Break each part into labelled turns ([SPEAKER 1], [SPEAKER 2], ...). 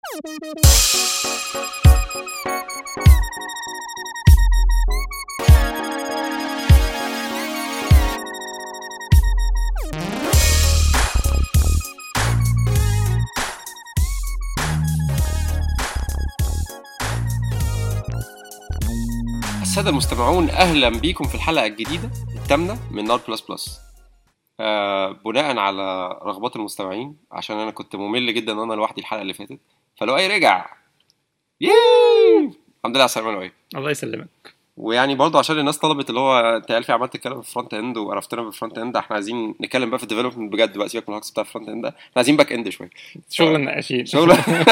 [SPEAKER 1] السادة المستمعون أهلا بيكم في الحلقة الجديدة الثامنة من نار بلس بلس آه بناء على رغبات المستمعين عشان أنا كنت ممل جدا أنا لوحدي الحلقة اللي فاتت فلو أي رجع ياي الحمد لله على السلامة لؤي
[SPEAKER 2] الله يسلمك
[SPEAKER 1] ويعني برضه عشان الناس طلبت اللي هو انت الفي عمال تتكلم في فرونت اند وعرفتنا بالفرونت اند احنا عايزين نتكلم بقى في الديفلوبمنت بجد بقى سيبك من الهكس بتاع الفرونت اند ده احنا عايزين باك اند شويه
[SPEAKER 2] شغل النقاشين
[SPEAKER 1] شغل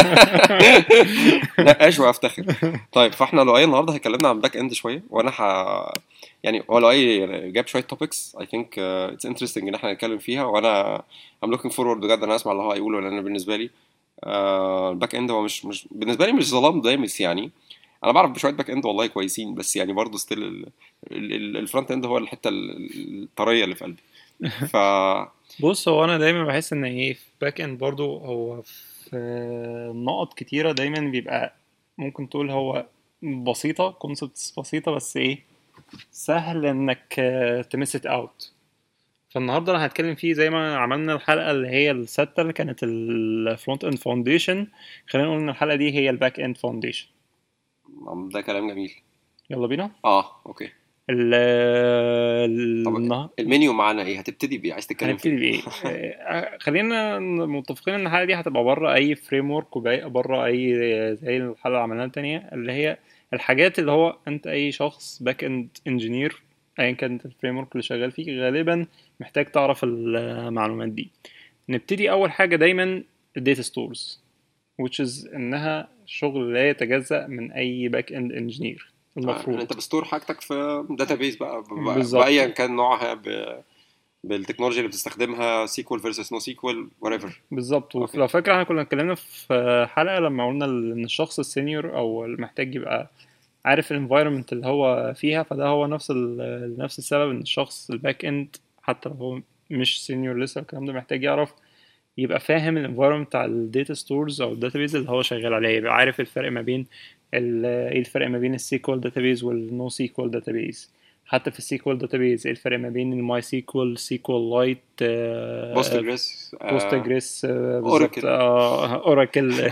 [SPEAKER 1] نقاش وافتخر طيب فاحنا لؤي النهارده هيكلمنا عن باك اند شويه وانا ح يعني هو لؤي جاب شويه توبكس اي ثينك اتس انترستنج ان احنا نتكلم فيها وانا ام لوكينج فورورد بجد انا اسمع اللي هو هيقوله لان بالنسبه لي آه، الباك اند هو مش مش بالنسبه لي مش ظلام دامس يعني انا بعرف بشويه باك اند والله كويسين بس يعني برضه ستيل الفرونت اند هو الحته ال- الطريه اللي في قلبي ف
[SPEAKER 2] بص هو انا دايما بحس ان ايه في باك اند برضو هو في نقط كتيره دايما بيبقى ممكن تقول هو بسيطه كونسبتس بسيطه بس ايه سهل انك تمس ات اوت فالنهارده انا هتكلم فيه زي ما عملنا الحلقه اللي هي السادسه اللي كانت الفرونت اند فاونديشن خلينا نقول ان الحلقه دي هي الباك اند فاونديشن
[SPEAKER 1] ده كلام جميل
[SPEAKER 2] يلا بينا
[SPEAKER 1] اه اوكي
[SPEAKER 2] ال
[SPEAKER 1] طب
[SPEAKER 2] النه-
[SPEAKER 1] المنيو معانا ايه هتبتدي بايه عايز تتكلم
[SPEAKER 2] هنبتدي
[SPEAKER 1] فيه
[SPEAKER 2] بايه؟ آه، خلينا متفقين ان الحلقه دي هتبقى بره اي فريم ورك وبره اي زي الحلقه اللي عملناها التانيه اللي هي الحاجات اللي هو انت اي شخص باك اند انجينير ايا كانت الفريم ورك اللي شغال فيه غالبا محتاج تعرف المعلومات دي نبتدي اول حاجه دايما الداتا ستورز which is انها شغل لا يتجزأ من اي باك اند انجينير
[SPEAKER 1] آه، ان
[SPEAKER 2] المفروض
[SPEAKER 1] انت بستور حاجتك في داتابيز بقى ب- ب-
[SPEAKER 2] بالظبط.
[SPEAKER 1] بايا كان نوعها ب... بالتكنولوجيا اللي بتستخدمها سيكوال فيرسس نو سيكوال وريفر
[SPEAKER 2] بالظبط
[SPEAKER 1] أوكي.
[SPEAKER 2] ولو فاكر احنا كنا اتكلمنا في حلقه لما قلنا ان الشخص السينيور او المحتاج يبقى عارف الانفايرمنت اللي هو فيها فده هو نفس ال- نفس السبب ان الشخص الباك اند حتى لو هو مش سينيور لسه الكلام ده محتاج يعرف يبقى فاهم الانفايرمنت بتاع الداتا ستورز او الداتابيز اللي هو شغال عليها يبقى عارف الفرق ما بين ال- ايه الفرق ما بين السيكوال داتابيز والنو سيكوال داتابيز حتى في السيكوال داتابيز ايه الفرق ما بين الماي سيكوال سيكوال لايت
[SPEAKER 1] بوستجريس
[SPEAKER 2] بوستجريس
[SPEAKER 1] Oracle.
[SPEAKER 2] اوراكل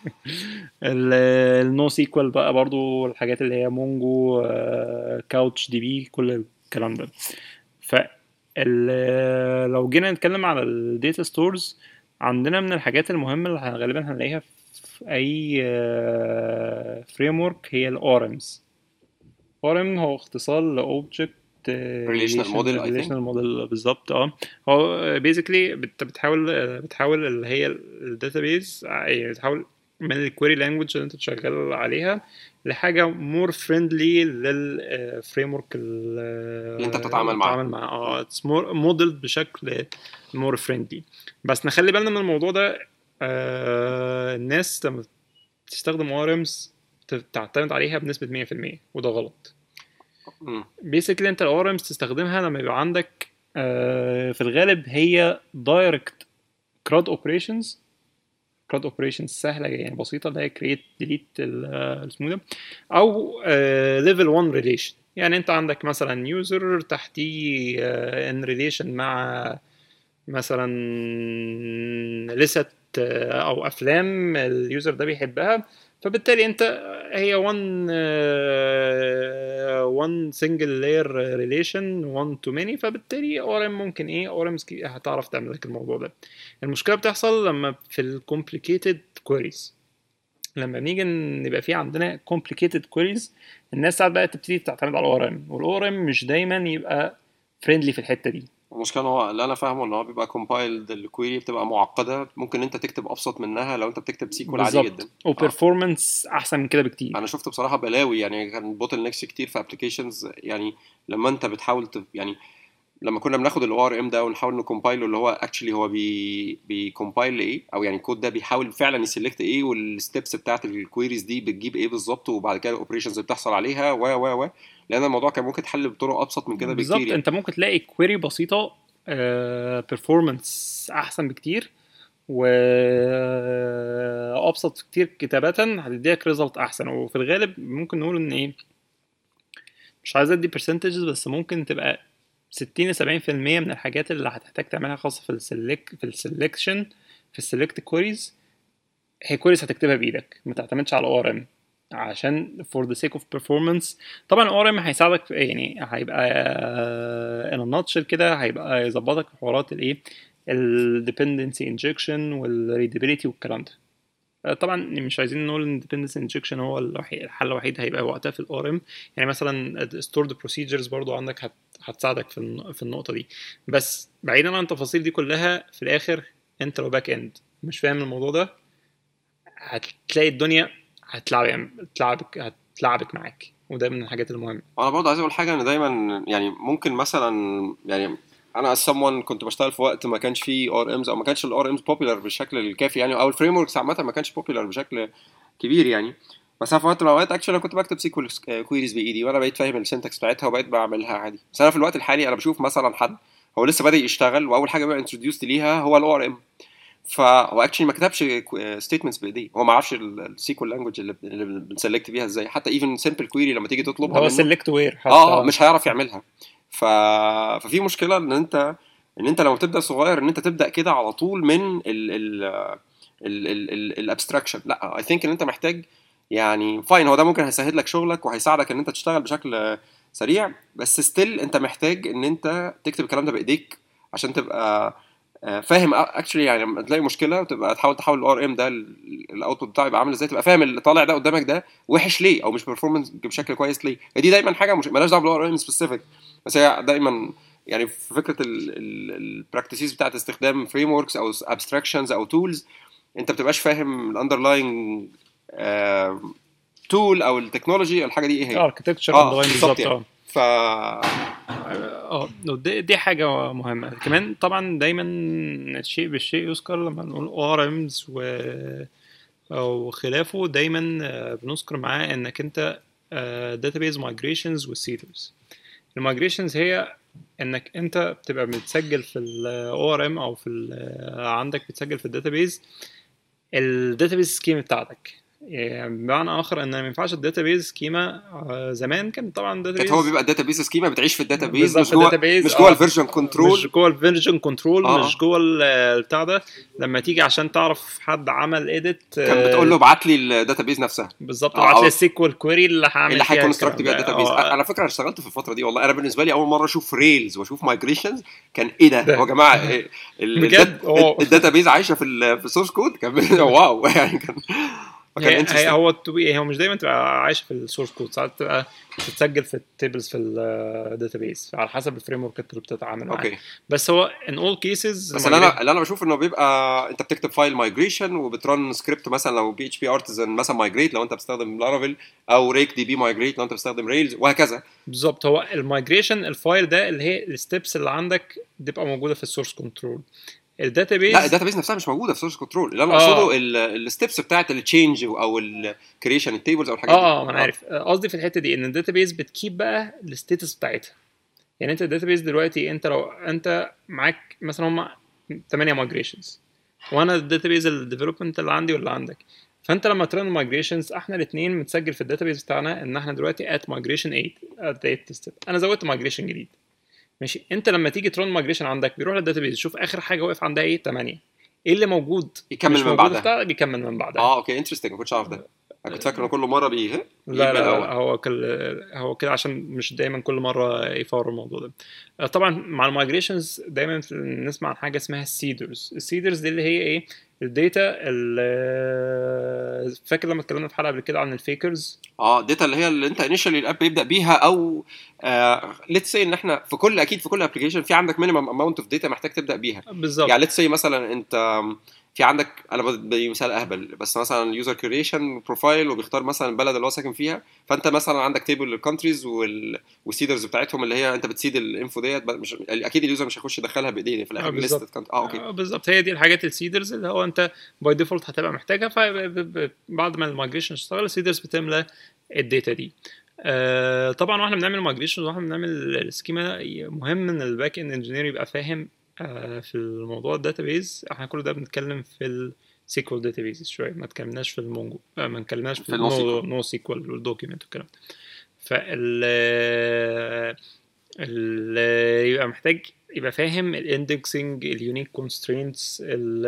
[SPEAKER 2] النو سيكوال بقى برضو الحاجات اللي هي مونجو كاوتش دي بي كل الكلام ده ف ال- لو جينا نتكلم على الداتا ستورز عندنا من الحاجات المهمة اللي غالبا هنلاقيها في أي فريم ورك هي الأورمز أورم هو اختصار لأوبجكت
[SPEAKER 1] Relational model, I think.
[SPEAKER 2] ريليشنال موديل بالظبط اه هو بيزيكلي انت بتحاول آه، بتحاول اللي هي الداتابيز يعني بتحاول من الكويري لانجوج اللي انت شغال عليها لحاجه مور فريندلي للفريم ورك اللي
[SPEAKER 1] انت بتتعامل معاه.
[SPEAKER 2] معاه اه اتس مور موديل بشكل مور فريندلي بس نخلي بالنا من الموضوع ده آه الناس لما تستخدم ارمز تعتمد عليها بنسبه 100% وده غلط
[SPEAKER 1] مم.
[SPEAKER 2] بيسكلي انت الارمز تستخدمها لما يبقى عندك آه، في الغالب هي دايركت كراد اوبريشنز كراد اوبريشنز سهله يعني بسيطه اللي هي كريت ديليت اسمه ده او ليفل 1 ريليشن يعني انت عندك مثلا يوزر تحتيه ان ريليشن مع مثلا لست او افلام اليوزر ده بيحبها فبالتالي انت هي one uh, one single layer relation one to many فبالتالي ORM ممكن ايه ORM هتعرف تعمل لك الموضوع ده المشكله بتحصل لما في ال complicated queries لما بنيجي نبقى في عندنا complicated queries الناس ساعات بقى تبتدي تعتمد على ORM وال ORM مش دايما يبقى فريندلي في الحته دي
[SPEAKER 1] المشكله ان هو اللي انا فاهمه ان هو بيبقى كومبايلد الكويري بتبقى معقده ممكن انت تكتب ابسط منها لو انت بتكتب سيكوال عادي
[SPEAKER 2] بالظبط
[SPEAKER 1] جدا
[SPEAKER 2] وبرفورمانس احسن من كده بكتير
[SPEAKER 1] انا شفت بصراحه بلاوي يعني كان بوتل نيكس كتير في ابلكيشنز يعني لما انت بتحاول ت... يعني لما كنا بناخد الاو ار ام ده ونحاول نكومبايله اللي هو اكشلي هو بي بيكومبايل ايه او يعني الكود ده بيحاول فعلا يسلكت ايه والستبس بتاعت الكويريز دي بتجيب ايه بالظبط وبعد كده الاوبريشنز اللي بتحصل عليها و و و لان الموضوع كان ممكن يتحل بطرق ابسط من كده
[SPEAKER 2] بالظبط
[SPEAKER 1] بكتير يعني.
[SPEAKER 2] انت ممكن تلاقي كويري بسيطه بيرفورمانس احسن بكتير وابسط كتير كتابه هتديك ريزلت احسن وفي الغالب ممكن نقول ان ايه مش عايز ادي برسنتجز بس ممكن تبقى 60 ل 70% من الحاجات اللي هتحتاج تعملها خاصه في السلك في السلكشن في السلكت كويريز هي كويريز هتكتبها بايدك ما تعتمدش على او ار ام عشان for the sake of performance طبعا الاو ار ام هيساعدك في يعني هيبقى ان الناتشل كده هيبقى يظبطك في حوارات الايه الديبندنسي انجكشن والريدابيليتي والكلام ده آه، طبعا مش عايزين نقول ان dependency انجكشن هو الوحيد الحل الوحيد هيبقى وقتها في الاو ام يعني مثلا stored procedures برضو عندك هت هتساعدك في الن- في النقطه دي بس بعيدا عن التفاصيل دي كلها في الاخر انت لو باك اند مش فاهم الموضوع ده هتلاقي الدنيا هتلعب يعني هتلعبك هتلعبك معاك وده من الحاجات المهمه
[SPEAKER 1] انا برضه عايز اقول حاجه ان دايما يعني ممكن مثلا يعني انا as someone كنت بشتغل في وقت ما كانش فيه ار امز او ما كانش الار امز بوبيلر بالشكل الكافي يعني او الفريم وركس عامه ما كانش بوبيلر بشكل كبير يعني بس انا في وقت من الاوقات اكشلي انا كنت بكتب سيكول كويريز بايدي وانا بقيت فاهم السنتكس بتاعتها وبقيت بعملها عادي بس انا في الوقت الحالي انا بشوف مثلا حد هو لسه بادئ يشتغل واول حاجه بقى انتروديوست ليها هو الاو ار ام فهو اكشلي ما كتبش ستيتمنتس بايديه هو ما يعرفش السيكول لانجوج اللي اللي بنسلكت بيها ازاي حتى ايفن سمبل كويري لما تيجي تطلبها
[SPEAKER 2] هو
[SPEAKER 1] منه
[SPEAKER 2] سيلكت وير
[SPEAKER 1] اه مش هيعرف يعملها ف... ففي مشكله ان انت ان انت لما تبدا صغير ان انت تبدا كده على طول من ال ال ال ال الابستراكشن لا اي ثينك ان انت محتاج يعني فاين هو ده ممكن هيسهل لك شغلك وهيساعدك ان انت تشتغل بشكل سريع بس ستيل انت محتاج ان انت تكتب الكلام ده بايديك عشان تبقى آه، فاهم اكشلي يعني لما تلاقي مشكله وتبقى تحاول تحول الار ام ده الاوتبوت بتاعه يبقى عامل ازاي تبقى فاهم اللي طالع ده قدامك ده وحش ليه او مش بيرفورمانس بشكل كويس ليه دي دايما حاجه مش مالهاش دعوه بالار ام سبيسيفيك بس هي دايما يعني في فكره البراكتسز بتاعت استخدام فريم وركس او ابستراكشنز او تولز انت بتبقاش فاهم الاندرلاينج تول او التكنولوجي الحاجه دي ايه هي
[SPEAKER 2] اركتكتشر
[SPEAKER 1] آه،
[SPEAKER 2] اندلاين
[SPEAKER 1] بالظبط
[SPEAKER 2] بالظبط
[SPEAKER 1] يعني.
[SPEAKER 2] اه
[SPEAKER 1] ف
[SPEAKER 2] اه دي, دي حاجة مهمة كمان طبعا دايما الشيء بالشيء يذكر لما نقول ار امز و او خلافه دايما آه، بنذكر معاه انك انت داتابيز مايجريشنز والسيدرز المايجريشنز هي انك انت بتبقى متسجل في الاو ار ام او في ال- عندك بتسجل في الداتابيز الداتابيز سكيما بتاعتك يعني بمعنى اخر ان ما ينفعش الداتابيز سكيما آه، زمان كان طبعا
[SPEAKER 1] كانت
[SPEAKER 2] داتابيز
[SPEAKER 1] هو بيبقى الداتابيس سكيما بتعيش في الداتابيس
[SPEAKER 2] بالظبط،
[SPEAKER 1] مش جوه
[SPEAKER 2] الداتابيز،
[SPEAKER 1] مش جوه
[SPEAKER 2] آه.
[SPEAKER 1] الفيرجن
[SPEAKER 2] مش
[SPEAKER 1] كنترول
[SPEAKER 2] جوه الفيرجن كنترول
[SPEAKER 1] آه.
[SPEAKER 2] مش جوه ال- البتاع ده لما تيجي عشان تعرف حد عمل اديت
[SPEAKER 1] كان بتقول له ابعت لي الداتابيس نفسها
[SPEAKER 2] بالظبط
[SPEAKER 1] آه،
[SPEAKER 2] ابعت
[SPEAKER 1] أو-
[SPEAKER 2] لي السيكوال كويري اللي هعمل
[SPEAKER 1] اللي
[SPEAKER 2] فيها
[SPEAKER 1] هيكونستراكت
[SPEAKER 2] الكلام
[SPEAKER 1] بيها
[SPEAKER 2] ده.
[SPEAKER 1] الداتابيس
[SPEAKER 2] آه،
[SPEAKER 1] انا فكره انا اشتغلت في الفتره دي والله انا بالنسبه لي اول مره اشوف ريلز واشوف مايجريشنز كان ايه ده
[SPEAKER 2] ده.
[SPEAKER 1] يا جماعه إيه ال-
[SPEAKER 2] بجد؟
[SPEAKER 1] الدات-
[SPEAKER 2] أوه.
[SPEAKER 1] الداتابيس عايشه في ال- في السورس كود كان واو يعني كان فكان
[SPEAKER 2] هي هي
[SPEAKER 1] interesting.
[SPEAKER 2] هو التو- هو مش دايما تبقى عايشه في السورس كود ساعات تبقى بتتسجل في التيبلز في الداتابيس على حسب الفريم ورك اللي بتتعامل معاه
[SPEAKER 1] اوكي
[SPEAKER 2] بس هو ان اول كيسز
[SPEAKER 1] بس اللي انا اللي انا بشوف انه بيبقى انت بتكتب فايل مايجريشن وبترن سكريبت مثلا لو بي اتش بي ارتزن مثلا مايجريت لو انت بتستخدم لارافيل او ريك دي بي مايجريت لو انت بتستخدم ريلز وهكذا
[SPEAKER 2] بالظبط هو المايجريشن الفايل ده اللي هي الستبس اللي عندك بتبقى موجوده في السورس كنترول الداتابيز
[SPEAKER 1] لا الداتابيس نفسها مش موجوده في سورس كنترول اللي انا
[SPEAKER 2] آه.
[SPEAKER 1] اقصده الستبس بتاعت التشينج او الكريشن التيبلز او الحاجات دي
[SPEAKER 2] اه اه ما انا عارف آه، قصدي في الحته دي ان الداتابيز بتكيب بقى الستيتس بتاعتها يعني انت الداتابيز دلوقتي انت لو انت معاك مثلا هم 8 مايجريشنز وانا الداتابيز الديفلوبمنت اللي عندي واللي عندك فانت لما ترن مايجريشنز احنا الاثنين متسجل في الداتابيز بتاعنا ان احنا دلوقتي ات مايجريشن 8 ات 8 ستيب انا زودت مايجريشن جديد ماشي انت لما تيجي ترن مايجريشن عندك بيروح للداتابيز يشوف اخر حاجه واقف عندها ايه 8 ايه اللي موجود
[SPEAKER 1] يكمل
[SPEAKER 2] مش
[SPEAKER 1] من
[SPEAKER 2] موجود
[SPEAKER 1] بعدها.
[SPEAKER 2] بتاع بيكمل من بعدها
[SPEAKER 1] اه اوكي انترستنج ما كنتش عارف ده انا كنت فاكر انه كل مره بي
[SPEAKER 2] لا
[SPEAKER 1] يجيب
[SPEAKER 2] لا,
[SPEAKER 1] من
[SPEAKER 2] لا,
[SPEAKER 1] الأول.
[SPEAKER 2] لا هو كل هو كده عشان مش دايما كل مره يفور الموضوع ده آه، طبعا مع المايجريشنز دايما نسمع عن حاجه اسمها السيدرز السيدرز دي اللي هي ايه الداتا ال- فاكر لما اتكلمنا في حلقه قبل كده عن الفيكرز
[SPEAKER 1] اه داتا اللي هي اللي انت انيشالي الاب بيبدا بيها او ليتس سي ان احنا في كل اكيد في كل ابلكيشن في عندك مينيمم اماونت اوف داتا محتاج تبدا بيها
[SPEAKER 2] بالظبط
[SPEAKER 1] يعني ليتس سي مثلا انت في عندك انا بدي مثال اهبل بس مثلا يوزر كريشن بروفايل وبيختار مثلا البلد اللي هو ساكن فيها فانت مثلا عندك تيبل للكونتريز والسيدرز بتاعتهم اللي هي انت بتسيد الانفو ديت ب- مش اكيد اليوزر مش هيخش يدخلها بايديه في
[SPEAKER 2] آه،
[SPEAKER 1] الاخر
[SPEAKER 2] بالظبط.
[SPEAKER 1] listed country. اه اوكي
[SPEAKER 2] آه، بالظبط هي دي الحاجات السيدرز اللي هو انت باي ديفولت هتبقى محتاجها فبعد ما المايجريشن اشتغل السيدرز بتملى الداتا دي آه، طبعا واحنا بنعمل مايجريشن واحنا بنعمل السكيما مهم ان الباك اند انجينير يبقى فاهم آه، في الموضوع الداتابيز احنا كل ده بنتكلم في السيكوال داتابيز شويه ما اتكلمناش في المونجو آه، ما اتكلمناش في
[SPEAKER 1] في النو سيكوال.
[SPEAKER 2] نو سيكوال والدوكيمنت والكلام ده فال ال يبقى محتاج يبقى فاهم الاندكسنج اليونيك كونسترينتس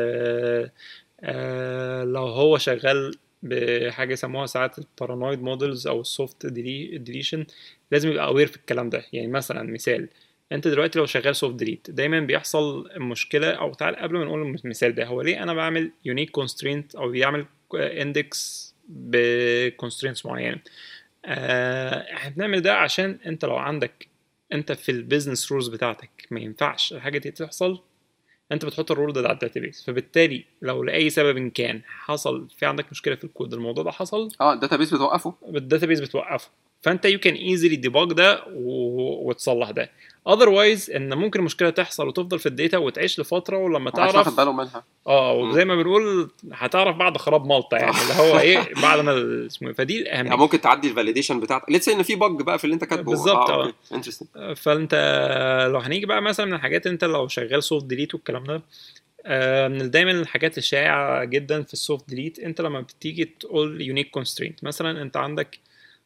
[SPEAKER 2] لو هو شغال بحاجه يسموها ساعات البارانويد مودلز او السوفت ديليشن لازم يبقى اوير في الكلام ده يعني مثلا مثال انت دلوقتي لو شغال سوفت ديليت دايما بيحصل مشكله او تعال قبل ما نقول المثال ده هو ليه انا بعمل يونيك كونسترينت او بيعمل اندكس بكونسترينتس معينه آه، احنا بنعمل ده عشان انت لو عندك انت في البيزنس رولز بتاعتك ما ينفعش الحاجه دي تحصل انت بتحط الرول ده على الداتابيس فبالتالي لو لاي سبب كان حصل في عندك مشكله في الكود الموضوع ده حصل
[SPEAKER 1] اه الداتابيس بتوقفه
[SPEAKER 2] الداتابيس بتوقفه فانت يو كان ايزلي ديباج ده و... وتصلح ده اذروايز ان ممكن المشكله تحصل وتفضل في الداتا وتعيش لفتره ولما
[SPEAKER 1] محدش واخد
[SPEAKER 2] تعرف
[SPEAKER 1] باله منها
[SPEAKER 2] اه
[SPEAKER 1] مم.
[SPEAKER 2] وزي ما بنقول هتعرف بعد خراب مالطا يعني اللي هو ايه بعد ما اسمه إيه. فدي الاهميه
[SPEAKER 1] يعني ممكن تعدي الفاليديشن بتاعتك ليتس ان في بج بقى في اللي انت كاتبه
[SPEAKER 2] بالظبط، اه.
[SPEAKER 1] انترستنج
[SPEAKER 2] فانت لو هنيجي بقى مثلا من الحاجات انت لو شغال سوفت ديليت والكلام ده آه، من دايما الحاجات الشائعه جدا في السوفت ديليت انت لما بتيجي تقول يونيك كونسترينت مثلا انت عندك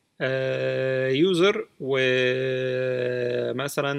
[SPEAKER 2] يوزر ومثلا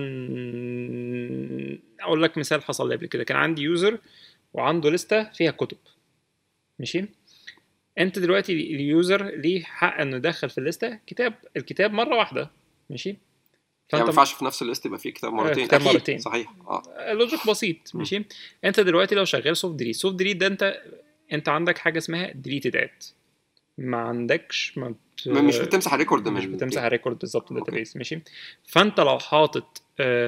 [SPEAKER 2] اقول لك مثال حصل لي قبل كده كان عندي يوزر وعنده لستة فيها كتب ماشي انت دلوقتي اليوزر ليه حق انه يدخل في الليسته كتاب الكتاب مره واحده ماشي
[SPEAKER 1] يعني ما
[SPEAKER 2] فانت
[SPEAKER 1] ينفعش في نفس الليست يبقى فيه كتاب مرتين
[SPEAKER 2] كتاب
[SPEAKER 1] أكيد،
[SPEAKER 2] مرتين.
[SPEAKER 1] صحيح اه
[SPEAKER 2] لوجيك بسيط ماشي انت دلوقتي لو شغال سوفت ديليت سوفت ديليت ده انت انت عندك حاجه اسمها ديليتد اد ما عندكش ما بت...
[SPEAKER 1] م- مش بتمسح الريكورد
[SPEAKER 2] مش
[SPEAKER 1] من
[SPEAKER 2] بتمسح الريكورد بالظبط
[SPEAKER 1] أوكي.
[SPEAKER 2] الداتابيس ماشي فانت لو حاطط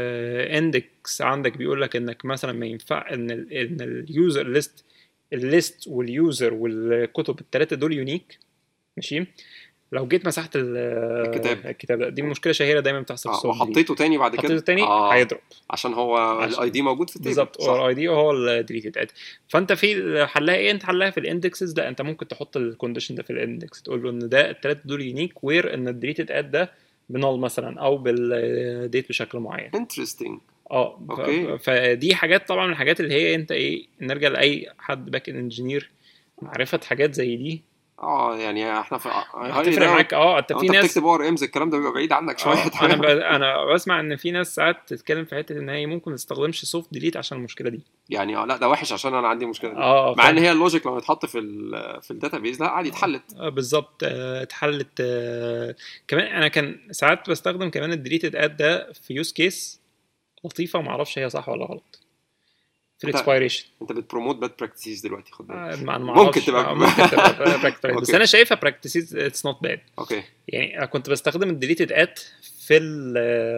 [SPEAKER 2] اندكس عندك بيقول لك انك مثلا ما ينفع ان ال ان اليوزر ليست الليست واليوزر والكتب الثلاثه دول يونيك ماشي لو جيت مسحت ال-
[SPEAKER 1] الكتاب.
[SPEAKER 2] الكتاب ده دي مشكله شهيره دايما بتحصل في
[SPEAKER 1] اه
[SPEAKER 2] السوفت ديليت.
[SPEAKER 1] وحطيته تاني بعد كده
[SPEAKER 2] حطيته تاني
[SPEAKER 1] آه.
[SPEAKER 2] هيضرب
[SPEAKER 1] عشان هو
[SPEAKER 2] عشان-
[SPEAKER 1] الاي دي موجود في التيبل
[SPEAKER 2] بالظبط هو
[SPEAKER 1] صح
[SPEAKER 2] الاي دي وهو الديليتد اد فانت في حلها ايه انت حلها في الاندكسز لا انت ممكن تحط الكونديشن ده في الاندكس تقول له ان ده الثلاثه دول يونيك وير ان الديليتد اد ده بنال مثلا او بالديت بشكل معين
[SPEAKER 1] انترستنج
[SPEAKER 2] اه ف-
[SPEAKER 1] أوكي.
[SPEAKER 2] فدي حاجات طبعا من الحاجات اللي هي انت ايه نرجع لاي حد باك اند انجينير معرفه حاجات زي دي
[SPEAKER 1] اه يعني احنا في
[SPEAKER 2] هتفرق معاك اه انت
[SPEAKER 1] لو
[SPEAKER 2] في
[SPEAKER 1] انت
[SPEAKER 2] ناس
[SPEAKER 1] بتكتب ار امز الكلام ده بيبقى بعيد عنك شويه
[SPEAKER 2] آه، انا ب... انا بسمع ان في ناس ساعات تتكلم في حته ان هي ممكن ما تستخدمش سوفت ديليت عشان المشكله دي
[SPEAKER 1] يعني اه لا ده وحش عشان انا عندي مشكله دي.
[SPEAKER 2] اه
[SPEAKER 1] مع
[SPEAKER 2] فاهم.
[SPEAKER 1] ان هي اللوجيك لما يتحط في ال في الداتابيز لا عادي اتحلت
[SPEAKER 2] آه، بالظبط آه، اتحلت آه، كمان انا كان ساعات بستخدم كمان الديليتد اد ده في يوز كيس لطيفه ما اعرفش هي صح ولا غلط في
[SPEAKER 1] أنت-
[SPEAKER 2] الاكسبيريشن
[SPEAKER 1] انت بتبروموت باد براكتسز دلوقتي خد بالك
[SPEAKER 2] آه، ما- أنا ما
[SPEAKER 1] ممكن
[SPEAKER 2] أعرفش.
[SPEAKER 1] تبقى-
[SPEAKER 2] آه، ممكن تبقى براكتس بس
[SPEAKER 1] أوكي.
[SPEAKER 2] انا شايفها براكتسز اتس نوت باد
[SPEAKER 1] اوكي
[SPEAKER 2] يعني انا كنت بستخدم الديليتد اد في ال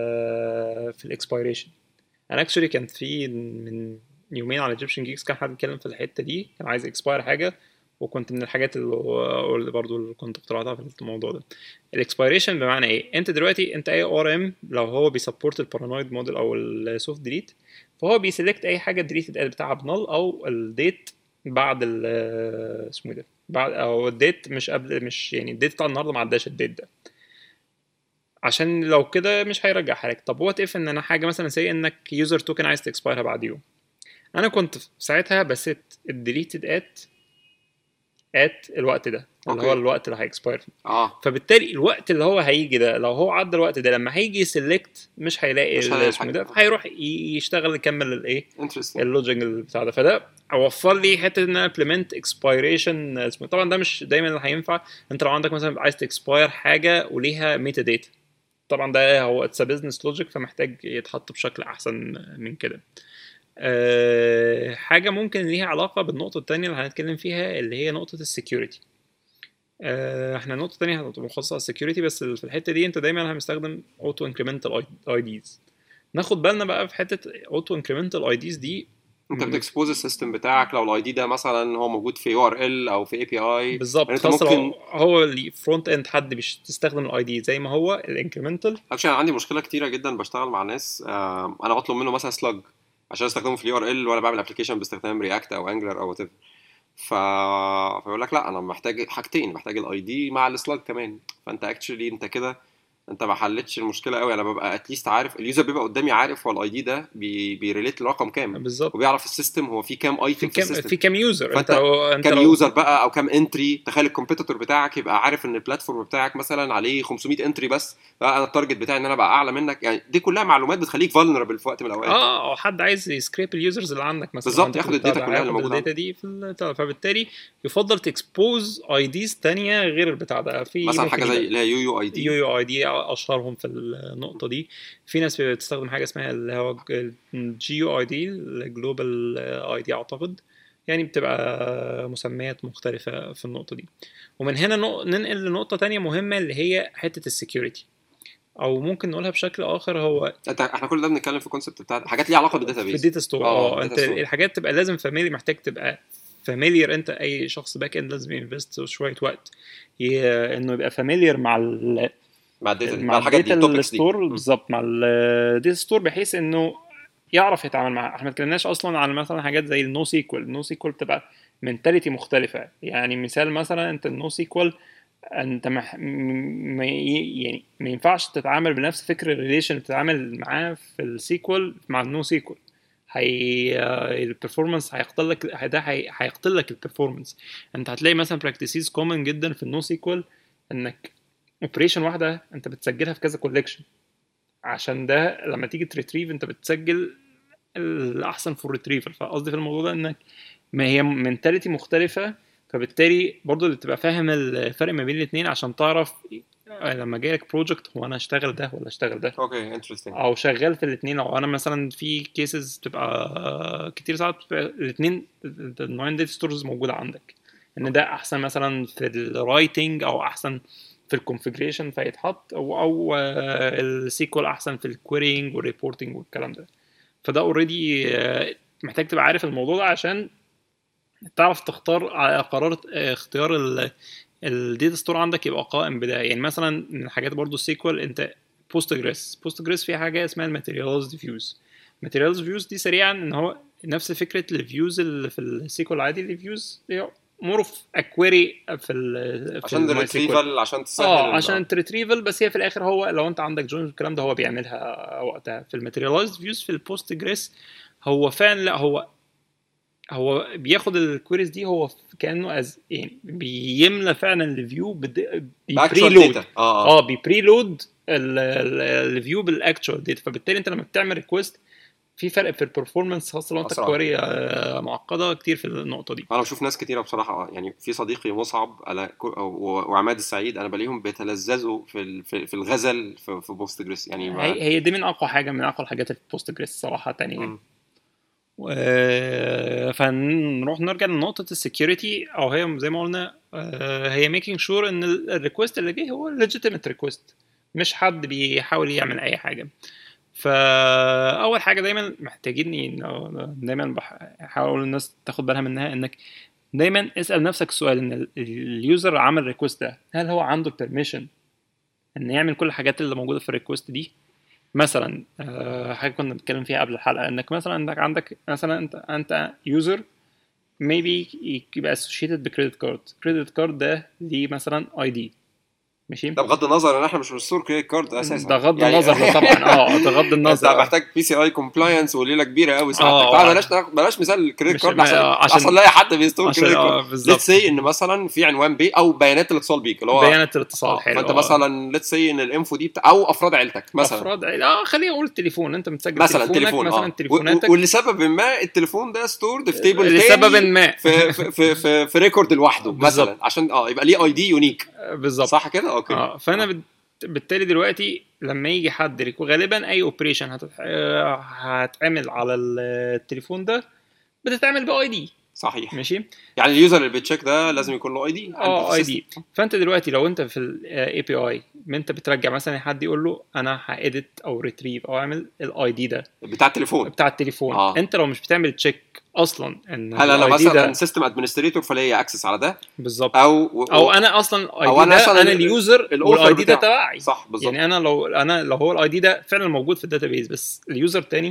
[SPEAKER 2] في الاكسبيريشن انا اكشولي كان في من يومين على ايجيبشن جيكس كان حد بيتكلم في الحته دي كان عايز اكسباير حاجه وكنت من الحاجات اللي اللي برضو اللي كنت اخترعتها في الموضوع ده الاكسبيريشن بمعنى ايه انت دلوقتي انت اي ار ام لو هو بيسبورت البارانويد موديل او السوفت ديليت فهو بيسلكت اي حاجه الديليتد اد بتاعها بنال او الديت بعد ال اسمه إيه ده بعد او الديت مش قبل مش يعني الديت بتاع النهارده ما عداش الديت ده عشان لو كده مش هيرجع حاجه طب وات اف ان انا حاجه مثلا سي انك يوزر توكن عايز تكسبايرها بعد يوم انا كنت في ساعتها بست الديليتد ات ات الوقت ده اللي
[SPEAKER 1] أوكي.
[SPEAKER 2] هو الوقت اللي هيكسباير فيه
[SPEAKER 1] اه
[SPEAKER 2] فبالتالي الوقت اللي هو هيجي ده لو هو عدى الوقت ده لما هيجي يسلكت مش هيلاقي
[SPEAKER 1] مش هيلاقي
[SPEAKER 2] اسمه ده
[SPEAKER 1] حاجة.
[SPEAKER 2] فهيروح ي- يشتغل يكمل الايه
[SPEAKER 1] انترستنج
[SPEAKER 2] اللوجيك بتاع ده فده اوفر لي حته ان انا امبلمنت اكسبيريشن اسمه طبعا ده مش دايما اللي هينفع انت لو عندك مثلا عايز تكسباير حاجه وليها ميتا داتا طبعا ده هو اتس بزنس لوجيك فمحتاج يتحط بشكل احسن من كده أه حاجه ممكن ليها علاقه بالنقطه الثانيه اللي هنتكلم فيها اللي هي نقطه السكيورتي أه احنا النقطه الثانيه هتبقى مخصصه على السكيورتي بس في الحته دي انت دايما هنستخدم اوتو انكريمنتال اي ديز ناخد بالنا بقى في حته اوتو انكريمنتال اي ديز دي
[SPEAKER 1] انت بتكسبوز السيستم بتاعك لو الاي دي ده مثلا هو موجود في يو ار ال او في اي بي اي
[SPEAKER 2] بالظبط
[SPEAKER 1] يعني انت
[SPEAKER 2] خاصة
[SPEAKER 1] ممكن-
[SPEAKER 2] لو هو الفرونت اند حد بيستخدم الاي دي زي ما هو الانكريمنتال
[SPEAKER 1] اكشن انا عندي مشكله كتيره جدا بشتغل مع ناس آم، انا بطلب منه مثلا سلاج عشان استخدمه في اليو ار ال وانا بعمل ابلكيشن باستخدام رياكت او انجلر او وات ف... فيقول لك لا انا محتاج حاجتين محتاج الاي دي مع السلاج كمان فانت اكشلي انت كده انت ما حلتش المشكله قوي انا ببقى اتليست عارف اليوزر بيبقى قدامي عارف هو الاي دي ده بي بيريليت لرقم كام
[SPEAKER 2] بالظبط
[SPEAKER 1] وبيعرف السيستم هو في كام ايتم
[SPEAKER 2] في
[SPEAKER 1] في
[SPEAKER 2] كام
[SPEAKER 1] السيستم
[SPEAKER 2] في كام يوزر
[SPEAKER 1] فأنت
[SPEAKER 2] انت لو انت
[SPEAKER 1] كام
[SPEAKER 2] لو
[SPEAKER 1] يوزر بقى او كام انتري تخيل الكومبيتيتور بتاعك يبقى عارف ان البلاتفورم بتاعك مثلا عليه 500 انتري بس بقى انا التارجت بتاعي ان انا ابقى اعلى منك يعني دي كلها معلومات بتخليك فولنربل في وقت من الاوقات
[SPEAKER 2] اه او حد عايز يسكريب اليوزرز اللي عندك مثلا
[SPEAKER 1] بالظبط،
[SPEAKER 2] عندك
[SPEAKER 1] ياخد
[SPEAKER 2] البتاع
[SPEAKER 1] الداتا
[SPEAKER 2] ده،
[SPEAKER 1] كلها اللي
[SPEAKER 2] هياخد
[SPEAKER 1] موجودة
[SPEAKER 2] الداتا دي في البتاع فبالتالي يفضل تكسبوز اي ديز تانية غير البتاع ده في
[SPEAKER 1] مثلا
[SPEAKER 2] ممكن
[SPEAKER 1] حاجه
[SPEAKER 2] يبقى
[SPEAKER 1] زي اللي هي يو يو اي دي
[SPEAKER 2] يو يو اي دي اشهرهم في النقطه دي في ناس بتستخدم حاجه اسمها اللي هو جي يو اي دي الجلوبال اي دي اعتقد يعني بتبقى مسميات مختلفه في النقطه دي ومن هنا نق- ننقل لنقطه تانية مهمه اللي هي حته السكيورتي او ممكن نقولها بشكل اخر هو
[SPEAKER 1] انت احنا كل ده بنتكلم في الكونسيبت بتاع حاجات ليها علاقه بالداتا
[SPEAKER 2] في
[SPEAKER 1] بيز
[SPEAKER 2] الداتا ستور
[SPEAKER 1] آه،
[SPEAKER 2] اه
[SPEAKER 1] data
[SPEAKER 2] انت
[SPEAKER 1] store.
[SPEAKER 2] الحاجات تبقى لازم فاميلي محتاج تبقى فاميليار انت اي شخص باك اند لازم ينفست شويه وقت ي- انه يبقى فاميليار مع ال
[SPEAKER 1] مع الداتا دي
[SPEAKER 2] مع
[SPEAKER 1] مع الحاجات دي
[SPEAKER 2] الداتا
[SPEAKER 1] التوبكس دي
[SPEAKER 2] ستور
[SPEAKER 1] م.
[SPEAKER 2] بالظبط مع الداتا ستور بحيث انه يعرف يتعامل معاها احنا ما اتكلمناش اصلا عن مثلا حاجات زي النو سيكوال النو سيكوال بتبقى منتاليتي مختلفه يعني مثال مثلا انت النو سيكوال انت مح... م... م- يعني ما ينفعش تتعامل بنفس فكر الريليشن اللي بتتعامل معاه في السيكوال مع النو سيكوال هي البرفورمانس هيقتل لك ده هي- هيقتل لك البرفورمانس انت هتلاقي مثلا براكتسيز كومن جدا في النو سيكوال انك اوبريشن واحده انت بتسجلها في كذا كوليكشن عشان ده لما تيجي تريتريف انت بتسجل الاحسن فور ريتريفل فقصدي في الموضوع ده انك ما هي منتاليتي مختلفه فبالتالي برضو اللي تبقى فاهم الفرق ما بين الاثنين عشان تعرف لما جايلك بروجكت هو انا اشتغل ده ولا اشتغل ده
[SPEAKER 1] اوكي انترستنج
[SPEAKER 2] او شغال في الاثنين او انا مثلا في كيسز بتبقى كتير ساعات الاثنين الناين داتا ستورز موجوده عندك ان ده احسن مثلا في الرايتنج او احسن في الكونفجريشن فيتحط او او السيكوال احسن في الكويرينج والريبورتنج والكلام ده فده اوريدي محتاج تبقى عارف الموضوع ده عشان تعرف تختار على قرار اختيار الداتا ستور عندك يبقى قائم بده يعني مثلا من الحاجات برضو السيكوال انت بوستجريس بوستجريس فيها حاجه اسمها الماتيريالز فيوز الماتيريالز فيوز دي سريعا ان هو نفس فكره الفيوز اللي في السيكوال العادي الفيوز مور اوف اكويري في ال في
[SPEAKER 1] عشان
[SPEAKER 2] ال MySQL.
[SPEAKER 1] الريتريفال عشان تسهل
[SPEAKER 2] اه
[SPEAKER 1] ال-
[SPEAKER 2] عشان الريتريفل بس هي في الاخر هو لو انت عندك جوين الكلام ده هو بيعملها وقتها في الماتيريالايزد فيوز في البوست جريس هو فعلا لا هو هو بياخد الكويريز دي هو كانه از يعني بيملى فعلا الفيو
[SPEAKER 1] باكشوال
[SPEAKER 2] بيبريلود
[SPEAKER 1] داتا اه اه
[SPEAKER 2] اه بيبريلود الفيو بالاكتشوال داتا فبالتالي انت لما بتعمل ريكوست في فرق في البرفورمانس خاصه لو انت
[SPEAKER 1] أسرع.
[SPEAKER 2] كويري آه، معقده كتير في النقطه دي
[SPEAKER 1] انا بشوف ناس كتيره بصراحه يعني في صديقي مصعب على و- وعماد السعيد انا بلاقيهم بيتلذذوا في ال- في في الغزل في, في بوست جريس يعني ما-
[SPEAKER 2] هي هي دي من اقوى حاجه من اقوى الحاجات في البوست جريس صراحه يعني
[SPEAKER 1] مم.
[SPEAKER 2] و- فنروح نرجع لنقطة السكيورتي أو هي زي ما قلنا آه، هي ميكينج شور إن الريكوست اللي جاي هو legitimate ريكوست مش حد بيحاول يعمل أي حاجة فأول حاجة دايما محتاجين إن- دايما بحاول الناس تاخد بالها منها إنك دايما اسأل نفسك السؤال إن ال- اليوزر عمل الريكوست ده هل هو عنده البرميشن إن يعمل كل الحاجات اللي موجودة في الريكوست دي مثلا آه، حاجه كنا بنتكلم فيها قبل الحلقه انك مثلا عندك عندك مثلا انت انت يوزر maybe يبقى associated بكريدت كارد كريدت كارد ده ليه مثلا اي دي ماشي
[SPEAKER 1] ده بغض النظر ان احنا مش بنستور كريدت كارد اساسا
[SPEAKER 2] ده غض
[SPEAKER 1] يعني-
[SPEAKER 2] النظر ده طبعا اه ده غض
[SPEAKER 1] انت
[SPEAKER 2] النظر
[SPEAKER 1] محتاج بي سي اي كومبلاينس وليله كبيره قوي
[SPEAKER 2] آه،
[SPEAKER 1] ساعتك
[SPEAKER 2] آه.
[SPEAKER 1] تعال بلاش ناخد- بلاش مثال الكريدت
[SPEAKER 2] مش-
[SPEAKER 1] كارد
[SPEAKER 2] ما-
[SPEAKER 1] عشان
[SPEAKER 2] آه، عشان-
[SPEAKER 1] عشان لا حد بيستور
[SPEAKER 2] عشان
[SPEAKER 1] كريدت
[SPEAKER 2] اه
[SPEAKER 1] كارد
[SPEAKER 2] بالظبط
[SPEAKER 1] ليتس سي ان مثلا في عنوان بي او بيانات الاتصال بيك اللي هو
[SPEAKER 2] بيانات الاتصال
[SPEAKER 1] آه،
[SPEAKER 2] حلو
[SPEAKER 1] فانت
[SPEAKER 2] آه.
[SPEAKER 1] مثلا ليتس سي ان الانفو دي بتاع او افراد عيلتك مثلا
[SPEAKER 2] افراد عيل- اه خلينا نقول التليفون انت متسجل
[SPEAKER 1] مثلا
[SPEAKER 2] تليفونك
[SPEAKER 1] تليفون
[SPEAKER 2] مثلا
[SPEAKER 1] اه
[SPEAKER 2] تليفوناتك
[SPEAKER 1] و- ولسبب ما التليفون ده ستورد في تيبل
[SPEAKER 2] لسبب
[SPEAKER 1] تاني
[SPEAKER 2] ما
[SPEAKER 1] في في في في, في ريكورد لوحده
[SPEAKER 2] بالظبط.
[SPEAKER 1] مثلا عشان اه يبقى ليه اي دي يونيك
[SPEAKER 2] آه، بالظبط
[SPEAKER 1] صح كده اوكي
[SPEAKER 2] اه فانا بت- بالتالي دلوقتي لما يجي حد ريكو غالبا اي اوبريشن هتتح... آه، هتعمل على التليفون ده بتتعمل باي دي
[SPEAKER 1] صحيح
[SPEAKER 2] ماشي
[SPEAKER 1] يعني اليوزر اللي بيتشيك ده لازم يكون له اي دي
[SPEAKER 2] اه اي دي فانت دلوقتي لو انت في الاي بي اي انت بترجع مثلا حد يقول له انا هاديت او ريتريف او اعمل الاي دي ده
[SPEAKER 1] بتاع التليفون
[SPEAKER 2] بتاع التليفون
[SPEAKER 1] آه.
[SPEAKER 2] انت لو مش بتعمل تشيك اصلا ان
[SPEAKER 1] هل انا
[SPEAKER 2] ال ID
[SPEAKER 1] مثلا
[SPEAKER 2] ده
[SPEAKER 1] سيستم ادمنستريتور فليا اكسس على ده
[SPEAKER 2] بالظبط
[SPEAKER 1] او
[SPEAKER 2] او انا اصلا الاي
[SPEAKER 1] أو
[SPEAKER 2] دي
[SPEAKER 1] أنا
[SPEAKER 2] ده
[SPEAKER 1] مثلاً
[SPEAKER 2] انا
[SPEAKER 1] ال-
[SPEAKER 2] اليوزر
[SPEAKER 1] الأوثر
[SPEAKER 2] والاي دي ده
[SPEAKER 1] بتاعه.
[SPEAKER 2] تبعي
[SPEAKER 1] صح بالظبط
[SPEAKER 2] يعني انا لو انا لو هو الاي دي ده فعلا موجود في الداتابيز بس اليوزر تاني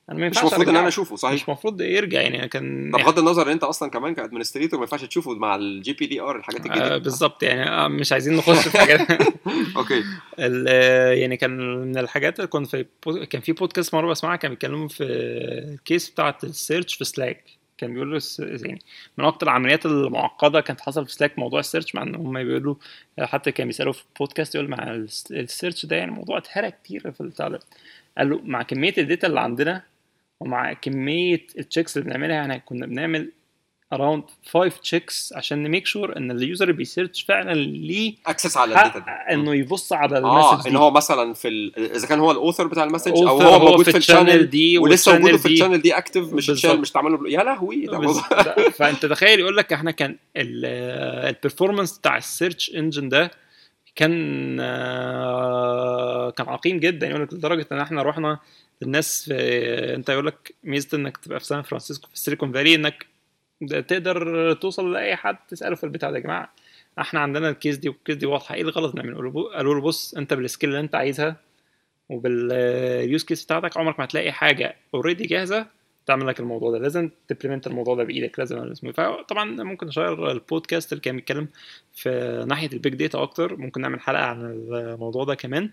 [SPEAKER 2] انا ما
[SPEAKER 1] مش
[SPEAKER 2] ينفعش
[SPEAKER 1] المفروض ان
[SPEAKER 2] أرجعه.
[SPEAKER 1] انا اشوفه صحيح
[SPEAKER 2] مش المفروض يرجع يعني كان
[SPEAKER 1] طب بغض النظر ان انت اصلا كمان كادمنستريتور ما ينفعش تشوفه مع الجي بي دي ار الحاجات
[SPEAKER 2] آه
[SPEAKER 1] الجديده
[SPEAKER 2] بالظبط يعني آه مش عايزين نخش في حاجات
[SPEAKER 1] اوكي
[SPEAKER 2] ال- يعني كان من الحاجات اللي كنت في بو- كان في بودكاست مره بسمعها كان بيتكلموا في الكيس بتاعت السيرش في سلاك كان بيقولوا الس- يعني من اكتر العمليات المعقده كانت حصل في سلاك موضوع السيرش مع ان هم بيقولوا حتى كان بيسالوا في بودكاست يقول مع الس- السيرش ده يعني موضوع اتهرى كتير في البتاع ده قال له مع كميه الداتا اللي عندنا ومع كميه التشيكس اللي بنعملها يعني كنا بنعمل اراوند 5 تشيكس عشان نميك شور ان اليوزر اللي بيسيرش فعلا ليه
[SPEAKER 1] اكسس على الداتا
[SPEAKER 2] حق
[SPEAKER 1] دي
[SPEAKER 2] انه يبص على
[SPEAKER 1] اه
[SPEAKER 2] المسج
[SPEAKER 1] ان
[SPEAKER 2] دي
[SPEAKER 1] هو مثلا في ال... اذا كان هو الاوثر بتاع المسج او
[SPEAKER 2] author
[SPEAKER 1] هو موجود في الشانل
[SPEAKER 2] دي
[SPEAKER 1] ولسه وجوده
[SPEAKER 2] والشانل
[SPEAKER 1] في
[SPEAKER 2] دي.
[SPEAKER 1] الشانل دي اكتف مش الشانل
[SPEAKER 2] بالظبط.
[SPEAKER 1] مش تعمل له يا لهوي ده
[SPEAKER 2] بس-
[SPEAKER 1] موضوع
[SPEAKER 2] ده- فانت تخيل يقول لك احنا كان البرفورمانس بتاع السيرش انجن ده كان آه، كان عقيم جدا يقول لك لدرجه ان احنا رحنا للناس في انت يقول لك ميزه انك تبقى في سان فرانسيسكو في السيليكون فالي انك ده تقدر توصل لاي حد تساله في البتاع ده يا جماعه احنا عندنا الكيس دي والكيس دي واضحه ايه الغلط نعمل قالوا له- قالوا له بص انت بالسكيل اللي انت عايزها وباليوز كيس بتاعتك عمرك ما هتلاقي حاجه اوريدي جاهزه تعمل لك الموضوع ده لازم تبلمنت الموضوع ده بايدك لازم اسمه فطبعا ممكن نشير البودكاست اللي كان بيتكلم في ناحيه البيج داتا اكتر ممكن نعمل حلقه عن الموضوع ده كمان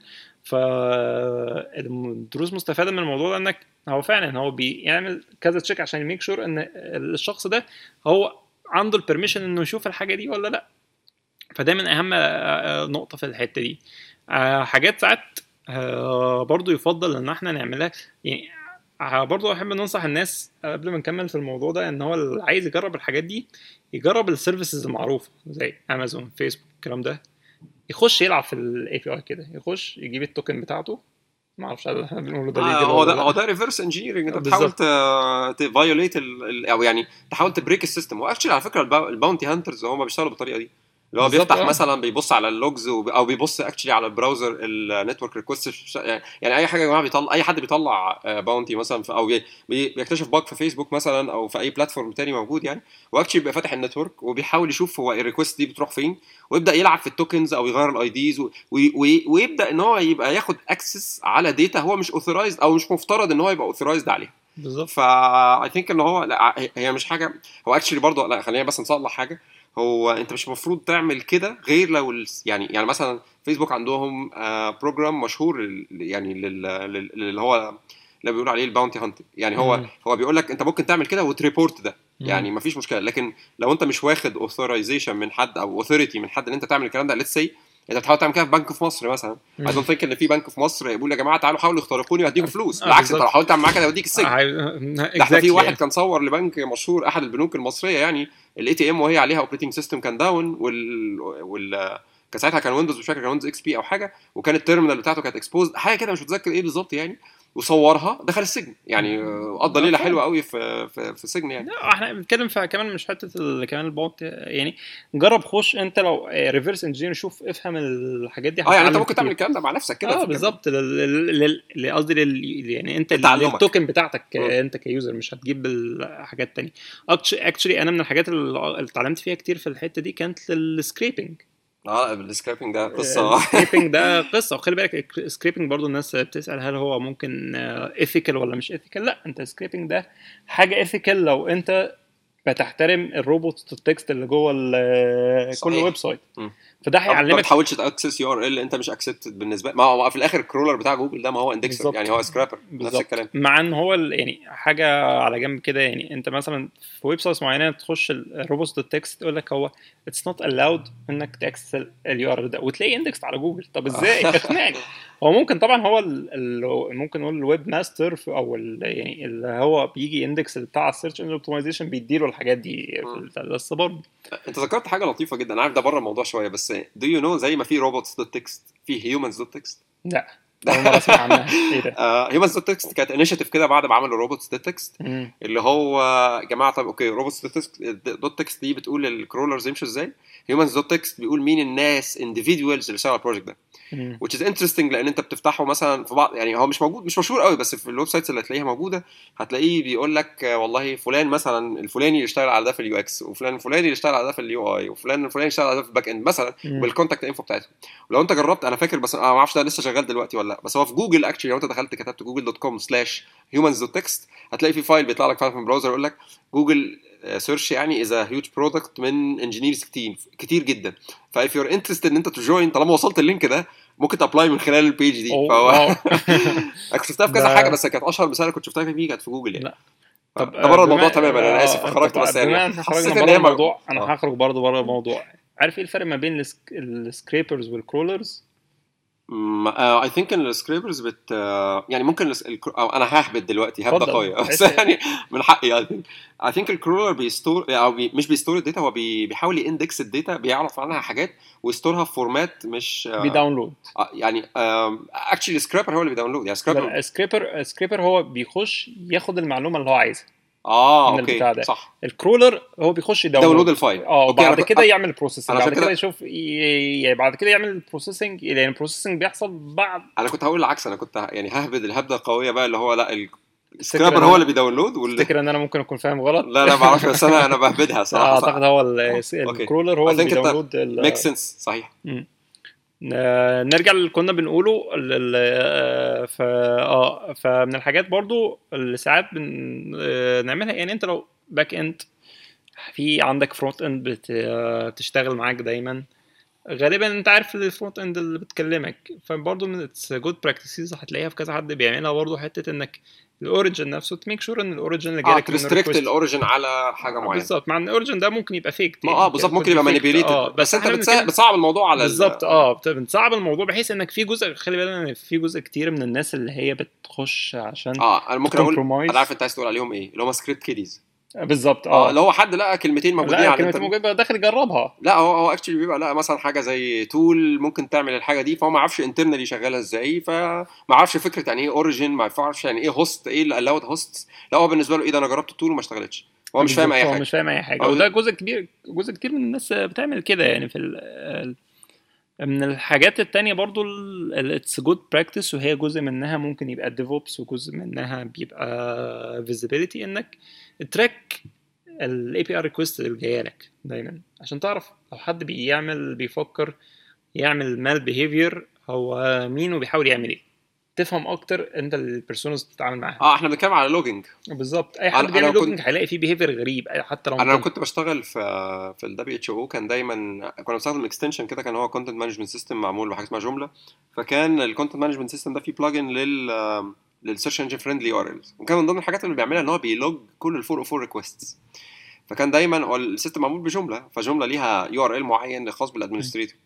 [SPEAKER 2] فالدروس مستفاده من الموضوع ده انك هو فعلا هو بيعمل كذا تشيك عشان يميك شور ان الشخص ده هو عنده البرميشن انه يشوف الحاجه دي ولا لا فده من اهم آه، نقطه في الحته دي آه، حاجات ساعات آه، برضو يفضل ان احنا نعملها يعني آه، برضو احب ننصح الناس قبل ما نكمل في الموضوع ده ان هو اللي عايز يجرب الحاجات دي يجرب السيرفيسز المعروفه زي امازون فيسبوك الكلام ده يخش يلعب في الاي بي اي كده يخش يجيب التوكن بتاعته ما اعرفش هل احنا بنقوله ده
[SPEAKER 1] آه،
[SPEAKER 2] ليجل
[SPEAKER 1] هو
[SPEAKER 2] ولا
[SPEAKER 1] ده
[SPEAKER 2] لا.
[SPEAKER 1] هو ده ريفرس انجينيرنج انت
[SPEAKER 2] بالظبط.
[SPEAKER 1] بتحاول تفايوليت او يعني تحاول تبريك السيستم واكشلي على فكره البا- الباونتي هانترز هم بيشتغلوا بالطريقه دي اللي هو
[SPEAKER 2] بالظبط،
[SPEAKER 1] بيفتح
[SPEAKER 2] آه.
[SPEAKER 1] مثلا بيبص على اللوجز وب- او بيبص اكشلي على البراوزر النتورك ريكوست يعني اي حاجه يا جماعه بيطلع اي حد بيطلع باونتي مثلا في او بي- بي- بيكتشف باج في فيسبوك مثلا او في اي بلاتفورم تاني موجود يعني واكشلي بيبقى فاتح النتورك وبيحاول يشوف هو الريكوست دي بتروح فين ويبدا يلعب في التوكنز او يغير الاي ديز ويبدا ان هو يبقى ياخد اكسس على داتا هو مش اوثرايزد او مش مفترض ان هو يبقى اوثرايزد عليها
[SPEAKER 2] بالظبط
[SPEAKER 1] فا اي ثينك ان هو لا هي- هي مش حاجه هو اكشلي برضه لا خلينا بس نصلح حاجه هو انت مش المفروض تعمل كده غير لو ال- يعني يعني مثلا فيسبوك عندهم بروجرام مشهور لل- يعني لل- لل- اللي هو اللي بيقولوا عليه الباونتي هانت يعني هو
[SPEAKER 2] مم.
[SPEAKER 1] هو بيقول لك انت ممكن تعمل كده وتريبورت ده
[SPEAKER 2] مم.
[SPEAKER 1] يعني مفيش مشكله لكن لو انت مش واخد اوثرايزيشن من حد او اوثوريتي من حد ان انت تعمل الكلام ده ليتس سي انت بتحاول تعمل كده في بنك في مصر مثلا
[SPEAKER 2] مم.
[SPEAKER 1] اي دونت ثينك ان في بنك في مصر يقول يا جماعه تعالوا حاولوا يخترقوني وهديكم فلوس
[SPEAKER 2] آه،
[SPEAKER 1] بالعكس انت لو
[SPEAKER 2] بالظبط.
[SPEAKER 1] حاولت تعمل معايا كده هوديك السجن
[SPEAKER 2] ده
[SPEAKER 1] ده احنا في واحد كان صور لبنك مشهور احد البنوك المصريه يعني الاي تي ام وهي عليها اوبريتنج سيستم كان داون وال وال كان ساعتها كان ويندوز مش فاكر كان ويندوز اكس بي او حاجه وكان التيرمينال بتاعته كانت اكسبوز حاجه كده مش متذكر ايه بالظبط يعني وصورها دخل السجن يعني آه، قضى ليله حلوه قوي في في, في السجن يعني
[SPEAKER 2] لا احنا بنتكلم في كمان مش حته ال- كمان الباونت يعني جرب خش انت لو ريفرس انجينير شوف افهم الحاجات دي
[SPEAKER 1] اه يعني انت
[SPEAKER 2] هتتعلم
[SPEAKER 1] ممكن
[SPEAKER 2] كتير.
[SPEAKER 1] تعمل الكلام ده مع نفسك كده
[SPEAKER 2] اه
[SPEAKER 1] في-
[SPEAKER 2] بالظبط لل- لل- لل- لل- قصدي لل- يعني انت
[SPEAKER 1] لتعلمك.
[SPEAKER 2] التوكن بتاعتك
[SPEAKER 1] مم.
[SPEAKER 2] انت كيوزر مش هتجيب الحاجات تانية اكشلي انا من الحاجات اللي اللي اتعلمت فيها كتير في الحته دي كانت السكريبنج
[SPEAKER 1] اه السكرابنج ده قصه
[SPEAKER 2] السكريبنج ده قصه وخلي بالك السكريبنج برضو الناس بتسال هل هو ممكن ايثيكال ولا مش ايثيكال لا انت السكريبنج ده حاجه ايثيكال لو انت بتحترم الروبوت التكست اللي جوه ال- كل
[SPEAKER 1] صحيح.
[SPEAKER 2] ويب سايت
[SPEAKER 1] مم.
[SPEAKER 2] فده
[SPEAKER 1] ما
[SPEAKER 2] هيعلمك
[SPEAKER 1] تحاولش تاكسس يو ار ال انت مش اكسبتد بالنسبه ما هو في الاخر الكرولر بتاع جوجل ده ما هو اندكسر
[SPEAKER 2] بالظبط.
[SPEAKER 1] يعني هو سكرابر نفس
[SPEAKER 2] بالظبط
[SPEAKER 1] الكلام
[SPEAKER 2] مع ان هو ال- يعني حاجه على جنب كده يعني انت مثلا في ويب سايتس معينه تخش الروبوت التكست يقول لك هو اتس نوت الاود انك تاكسس اليو ار ده وتلاقي اندكس على جوجل طب ازاي اقنعني هو ممكن طبعا هو ال ال ممكن نقول الويب ماستر في- او ال يعني اللي هو بيجي اندكس بتاع السيرش انجن اوبتمايزيشن بيديله الحاجات دي في
[SPEAKER 1] مم.
[SPEAKER 2] البتاع ده. بس برضه
[SPEAKER 1] انت ذكرت حاجه لطيفه جدا انا عارف ده بره الموضوع شويه بس دو يو نو زي ما في روبوتس دوت تكست في هيومنز دوت تكست
[SPEAKER 2] لا اول مره اسمع عنها ايه ده؟
[SPEAKER 1] هيومنز دوت تكست كانت انيشيتيف كده بعد ما عملوا روبوتس دوت تكست
[SPEAKER 2] مم.
[SPEAKER 1] اللي هو يا جماعه طب اوكي روبوتس دوت تكست دي بتقول الكرولرز يمشوا ازاي هيومنز دوت تكست بيقول مين الناس individuals اللي اشتغلوا على البروجكت ده
[SPEAKER 2] مم.
[SPEAKER 1] which is interesting لان انت بتفتحه مثلا في بعض يعني هو مش موجود مش مشهور قوي بس في الويب سايتس اللي هتلاقيها موجوده هتلاقيه بيقول لك آه، والله فلان مثلا الفلاني اللي اشتغل على ده في اليو اكس وفلان الفلاني اللي اشتغل على ده في اليو اي وفلان الفلاني اشتغل على ده في الباك اند مثلا
[SPEAKER 2] مم.
[SPEAKER 1] بالكونتاكت انفو بتاعتهم ولو انت جربت انا فاكر بس انا ما اعرفش ده لسه شغال دلوقتي ولا لا بس هو في جوجل اكشلي لو انت دخلت كتبت جوجل دوت كوم سلاش هيومنز دوت تكست هتلاقي في فايل بيطلع لك فعلا في البراوزر يقول لك جوجل سيرش يعني از هيوج برودكت من انجينيرز كتير كتير جدا فايف يور انترستد ان انت تجوين طالما وصلت اللينك ده ممكن تابلاي من خلال البيج دي
[SPEAKER 2] أوه،
[SPEAKER 1] فهو
[SPEAKER 2] واو.
[SPEAKER 1] انا كنت شفتها في كذا
[SPEAKER 2] ده-
[SPEAKER 1] حاجه بس كانت اشهر مثال كنت شفتها فيه كانت في جوجل يعني
[SPEAKER 2] لا.
[SPEAKER 1] طب
[SPEAKER 2] طب
[SPEAKER 1] ده بره
[SPEAKER 2] آه،
[SPEAKER 1] الموضوع
[SPEAKER 2] بما-
[SPEAKER 1] تماما انا
[SPEAKER 2] آه،
[SPEAKER 1] اسف خرجت
[SPEAKER 2] طب
[SPEAKER 1] بس
[SPEAKER 2] بما
[SPEAKER 1] يعني
[SPEAKER 2] ان احنا
[SPEAKER 1] حسيت
[SPEAKER 2] خرجنا
[SPEAKER 1] ان
[SPEAKER 2] بره
[SPEAKER 1] هي
[SPEAKER 2] الموضوع انا
[SPEAKER 1] آه.
[SPEAKER 2] هخرج برضه بره الموضوع عارف ايه الفرق ما بين السك- السكريبرز والكرولرز؟
[SPEAKER 1] اي ثينك ان السكريبرز بت آه، يعني ممكن الس- الكر- أو انا ههبط دلوقتي هبدا
[SPEAKER 2] اتفضل.
[SPEAKER 1] قويه بس
[SPEAKER 2] اسأل.
[SPEAKER 1] يعني من حقي اي ثينك اي ثينك الكرولر بيستور او بي مش بيستور الداتا هو بي بيحاول يندكس الداتا بيعرف عنها حاجات ويستورها في فورمات مش آه،
[SPEAKER 2] بيداونلود
[SPEAKER 1] آه، يعني اكشلي السكرابر هو اللي بيداونلود يعني سكرابر
[SPEAKER 2] السكريبر السكريبر هو بيخش ياخد المعلومه اللي هو عايزها
[SPEAKER 1] اه
[SPEAKER 2] من
[SPEAKER 1] اوكي
[SPEAKER 2] البتاع ده.
[SPEAKER 1] صح
[SPEAKER 2] الكرولر هو بيخش
[SPEAKER 1] داونلود
[SPEAKER 2] يداونلود
[SPEAKER 1] الفايل
[SPEAKER 2] اه
[SPEAKER 1] أوكي، أنا
[SPEAKER 2] وبعد
[SPEAKER 1] كنت-
[SPEAKER 2] كده يعمل بروسيسنج
[SPEAKER 1] أنا
[SPEAKER 2] بعد
[SPEAKER 1] عشان
[SPEAKER 2] كده
[SPEAKER 1] كده-
[SPEAKER 2] يشوف ي- يعني بعد كده يعمل البروسيسنج يعني البروسيسنج بيحصل بعد
[SPEAKER 1] انا كنت هقول العكس انا كنت ه- يعني ههبد الهبده القويه بقى اللي هو لا
[SPEAKER 2] تفتكر
[SPEAKER 1] السكرابر
[SPEAKER 2] إن
[SPEAKER 1] هو
[SPEAKER 2] أنا-
[SPEAKER 1] اللي بيداونلود وال...
[SPEAKER 2] تفتكر ان انا ممكن اكون فاهم غلط
[SPEAKER 1] لا لا ما اعرفش بس انا انا بهبدها صراحه
[SPEAKER 2] اعتقد هو ال-
[SPEAKER 1] أوكي.
[SPEAKER 2] الكرولر هو
[SPEAKER 1] I
[SPEAKER 2] اللي
[SPEAKER 1] think it
[SPEAKER 2] بيداونلود ال-
[SPEAKER 1] ميك سنس صحيح
[SPEAKER 2] آه، نرجع اللي كنا بنقوله ال- ال- آه، ف اه فمن الحاجات برضو اللي ساعات بن... آه، نعملها يعني انت لو باك اند في عندك فرونت اند بت... آه، بتشتغل معاك دايما غالبا انت عارف الفرونت اند اللي بتكلمك فبرضه من اتس جود براكتسز هتلاقيها في كذا حد بيعملها برضه حته انك الاوريجن نفسه تميك شور ان الاوريجن اللي
[SPEAKER 1] اه
[SPEAKER 2] جالك منه
[SPEAKER 1] تريستريكت
[SPEAKER 2] request-
[SPEAKER 1] الاوريجن على حاجه معينه
[SPEAKER 2] بالظبط مع ان الاوريجن ده ممكن يبقى فيك
[SPEAKER 1] ما اه بالظبط ممكن يبقى مانيبيوليتد
[SPEAKER 2] اه
[SPEAKER 1] بس انت
[SPEAKER 2] احنا
[SPEAKER 1] بتسا-
[SPEAKER 2] بنتكلم-
[SPEAKER 1] بتصعب الموضوع على ال-
[SPEAKER 2] بالظبط اه بت- بتصعب الموضوع بحيث انك في جزء خلي بالك ان في جزء كتير من الناس اللي هي بتخش عشان
[SPEAKER 1] اه انا ممكن اقول
[SPEAKER 2] compromise.
[SPEAKER 1] انا عارف انت عايز تقول عليهم ايه اللي هم سكريبت كيديز
[SPEAKER 2] بالظبط
[SPEAKER 1] اه
[SPEAKER 2] اه
[SPEAKER 1] اللي هو حد لقى كلمتين موجودين
[SPEAKER 2] لا
[SPEAKER 1] على
[SPEAKER 2] كلمة
[SPEAKER 1] الانترنت
[SPEAKER 2] مجرد داخل يجربها
[SPEAKER 1] لا هو هو اكشلي بيبقى لقى مثلا حاجه زي تول ممكن تعمل الحاجه دي فهو ما عرفش انترنالي شغاله ازاي فما عرفش فكره يعني ايه اوريجن ما عرفش يعني ايه هوست ايه اللي الاوت هوست لا هو بالنسبه له ايه ده انا جربت التول وما اشتغلتش هو مش فاهم اي
[SPEAKER 2] بالظبط، هو
[SPEAKER 1] حاجه
[SPEAKER 2] مش فاهم اي حاجه
[SPEAKER 1] أو-
[SPEAKER 2] وده جزء كبير جزء كتير من الناس بتعمل كده يعني في ال ال- من الحاجات التانية برضو اتس جود براكتس وهي جزء منها ممكن يبقى ديفوبس وجزء منها بيبقى فيزيبيليتي انك تراك الاي بي ار ريكوست اللي جايه لك دايما عشان تعرف لو حد بيعمل بيفكر يعمل مال بيهيفير هو مين وبيحاول يعمل ايه تفهم اكتر انت البيرسونز بتتعامل معاها
[SPEAKER 1] اه احنا بنتكلم على لوجينج
[SPEAKER 2] بالظبط اي
[SPEAKER 1] أنا-
[SPEAKER 2] حد
[SPEAKER 1] أنا
[SPEAKER 2] بيعمل
[SPEAKER 1] كنت-
[SPEAKER 2] لوجينج هيلاقي فيه بيهيفير غريب أي- حتى لو
[SPEAKER 1] انا لما
[SPEAKER 2] ممكن-
[SPEAKER 1] كنت بشتغل في في الدبليو اتش او كان دايما كنا بنستخدم اكستنشن كده كان هو كونتنت مانجمنت سيستم معمول بحاجه اسمها جمله فكان الكونتنت مانجمنت سيستم ده فيه بلجن لل للسيرش انجن فريندلي يو ار الز وكان من ضمن الحاجات اللي بيعملها ان هو بيلوج كل ال 404 ريكويستس فكان دايما هو السيستم معمول بجمله فجمله ليها يو ار ال معين خاص بالادمنستريتور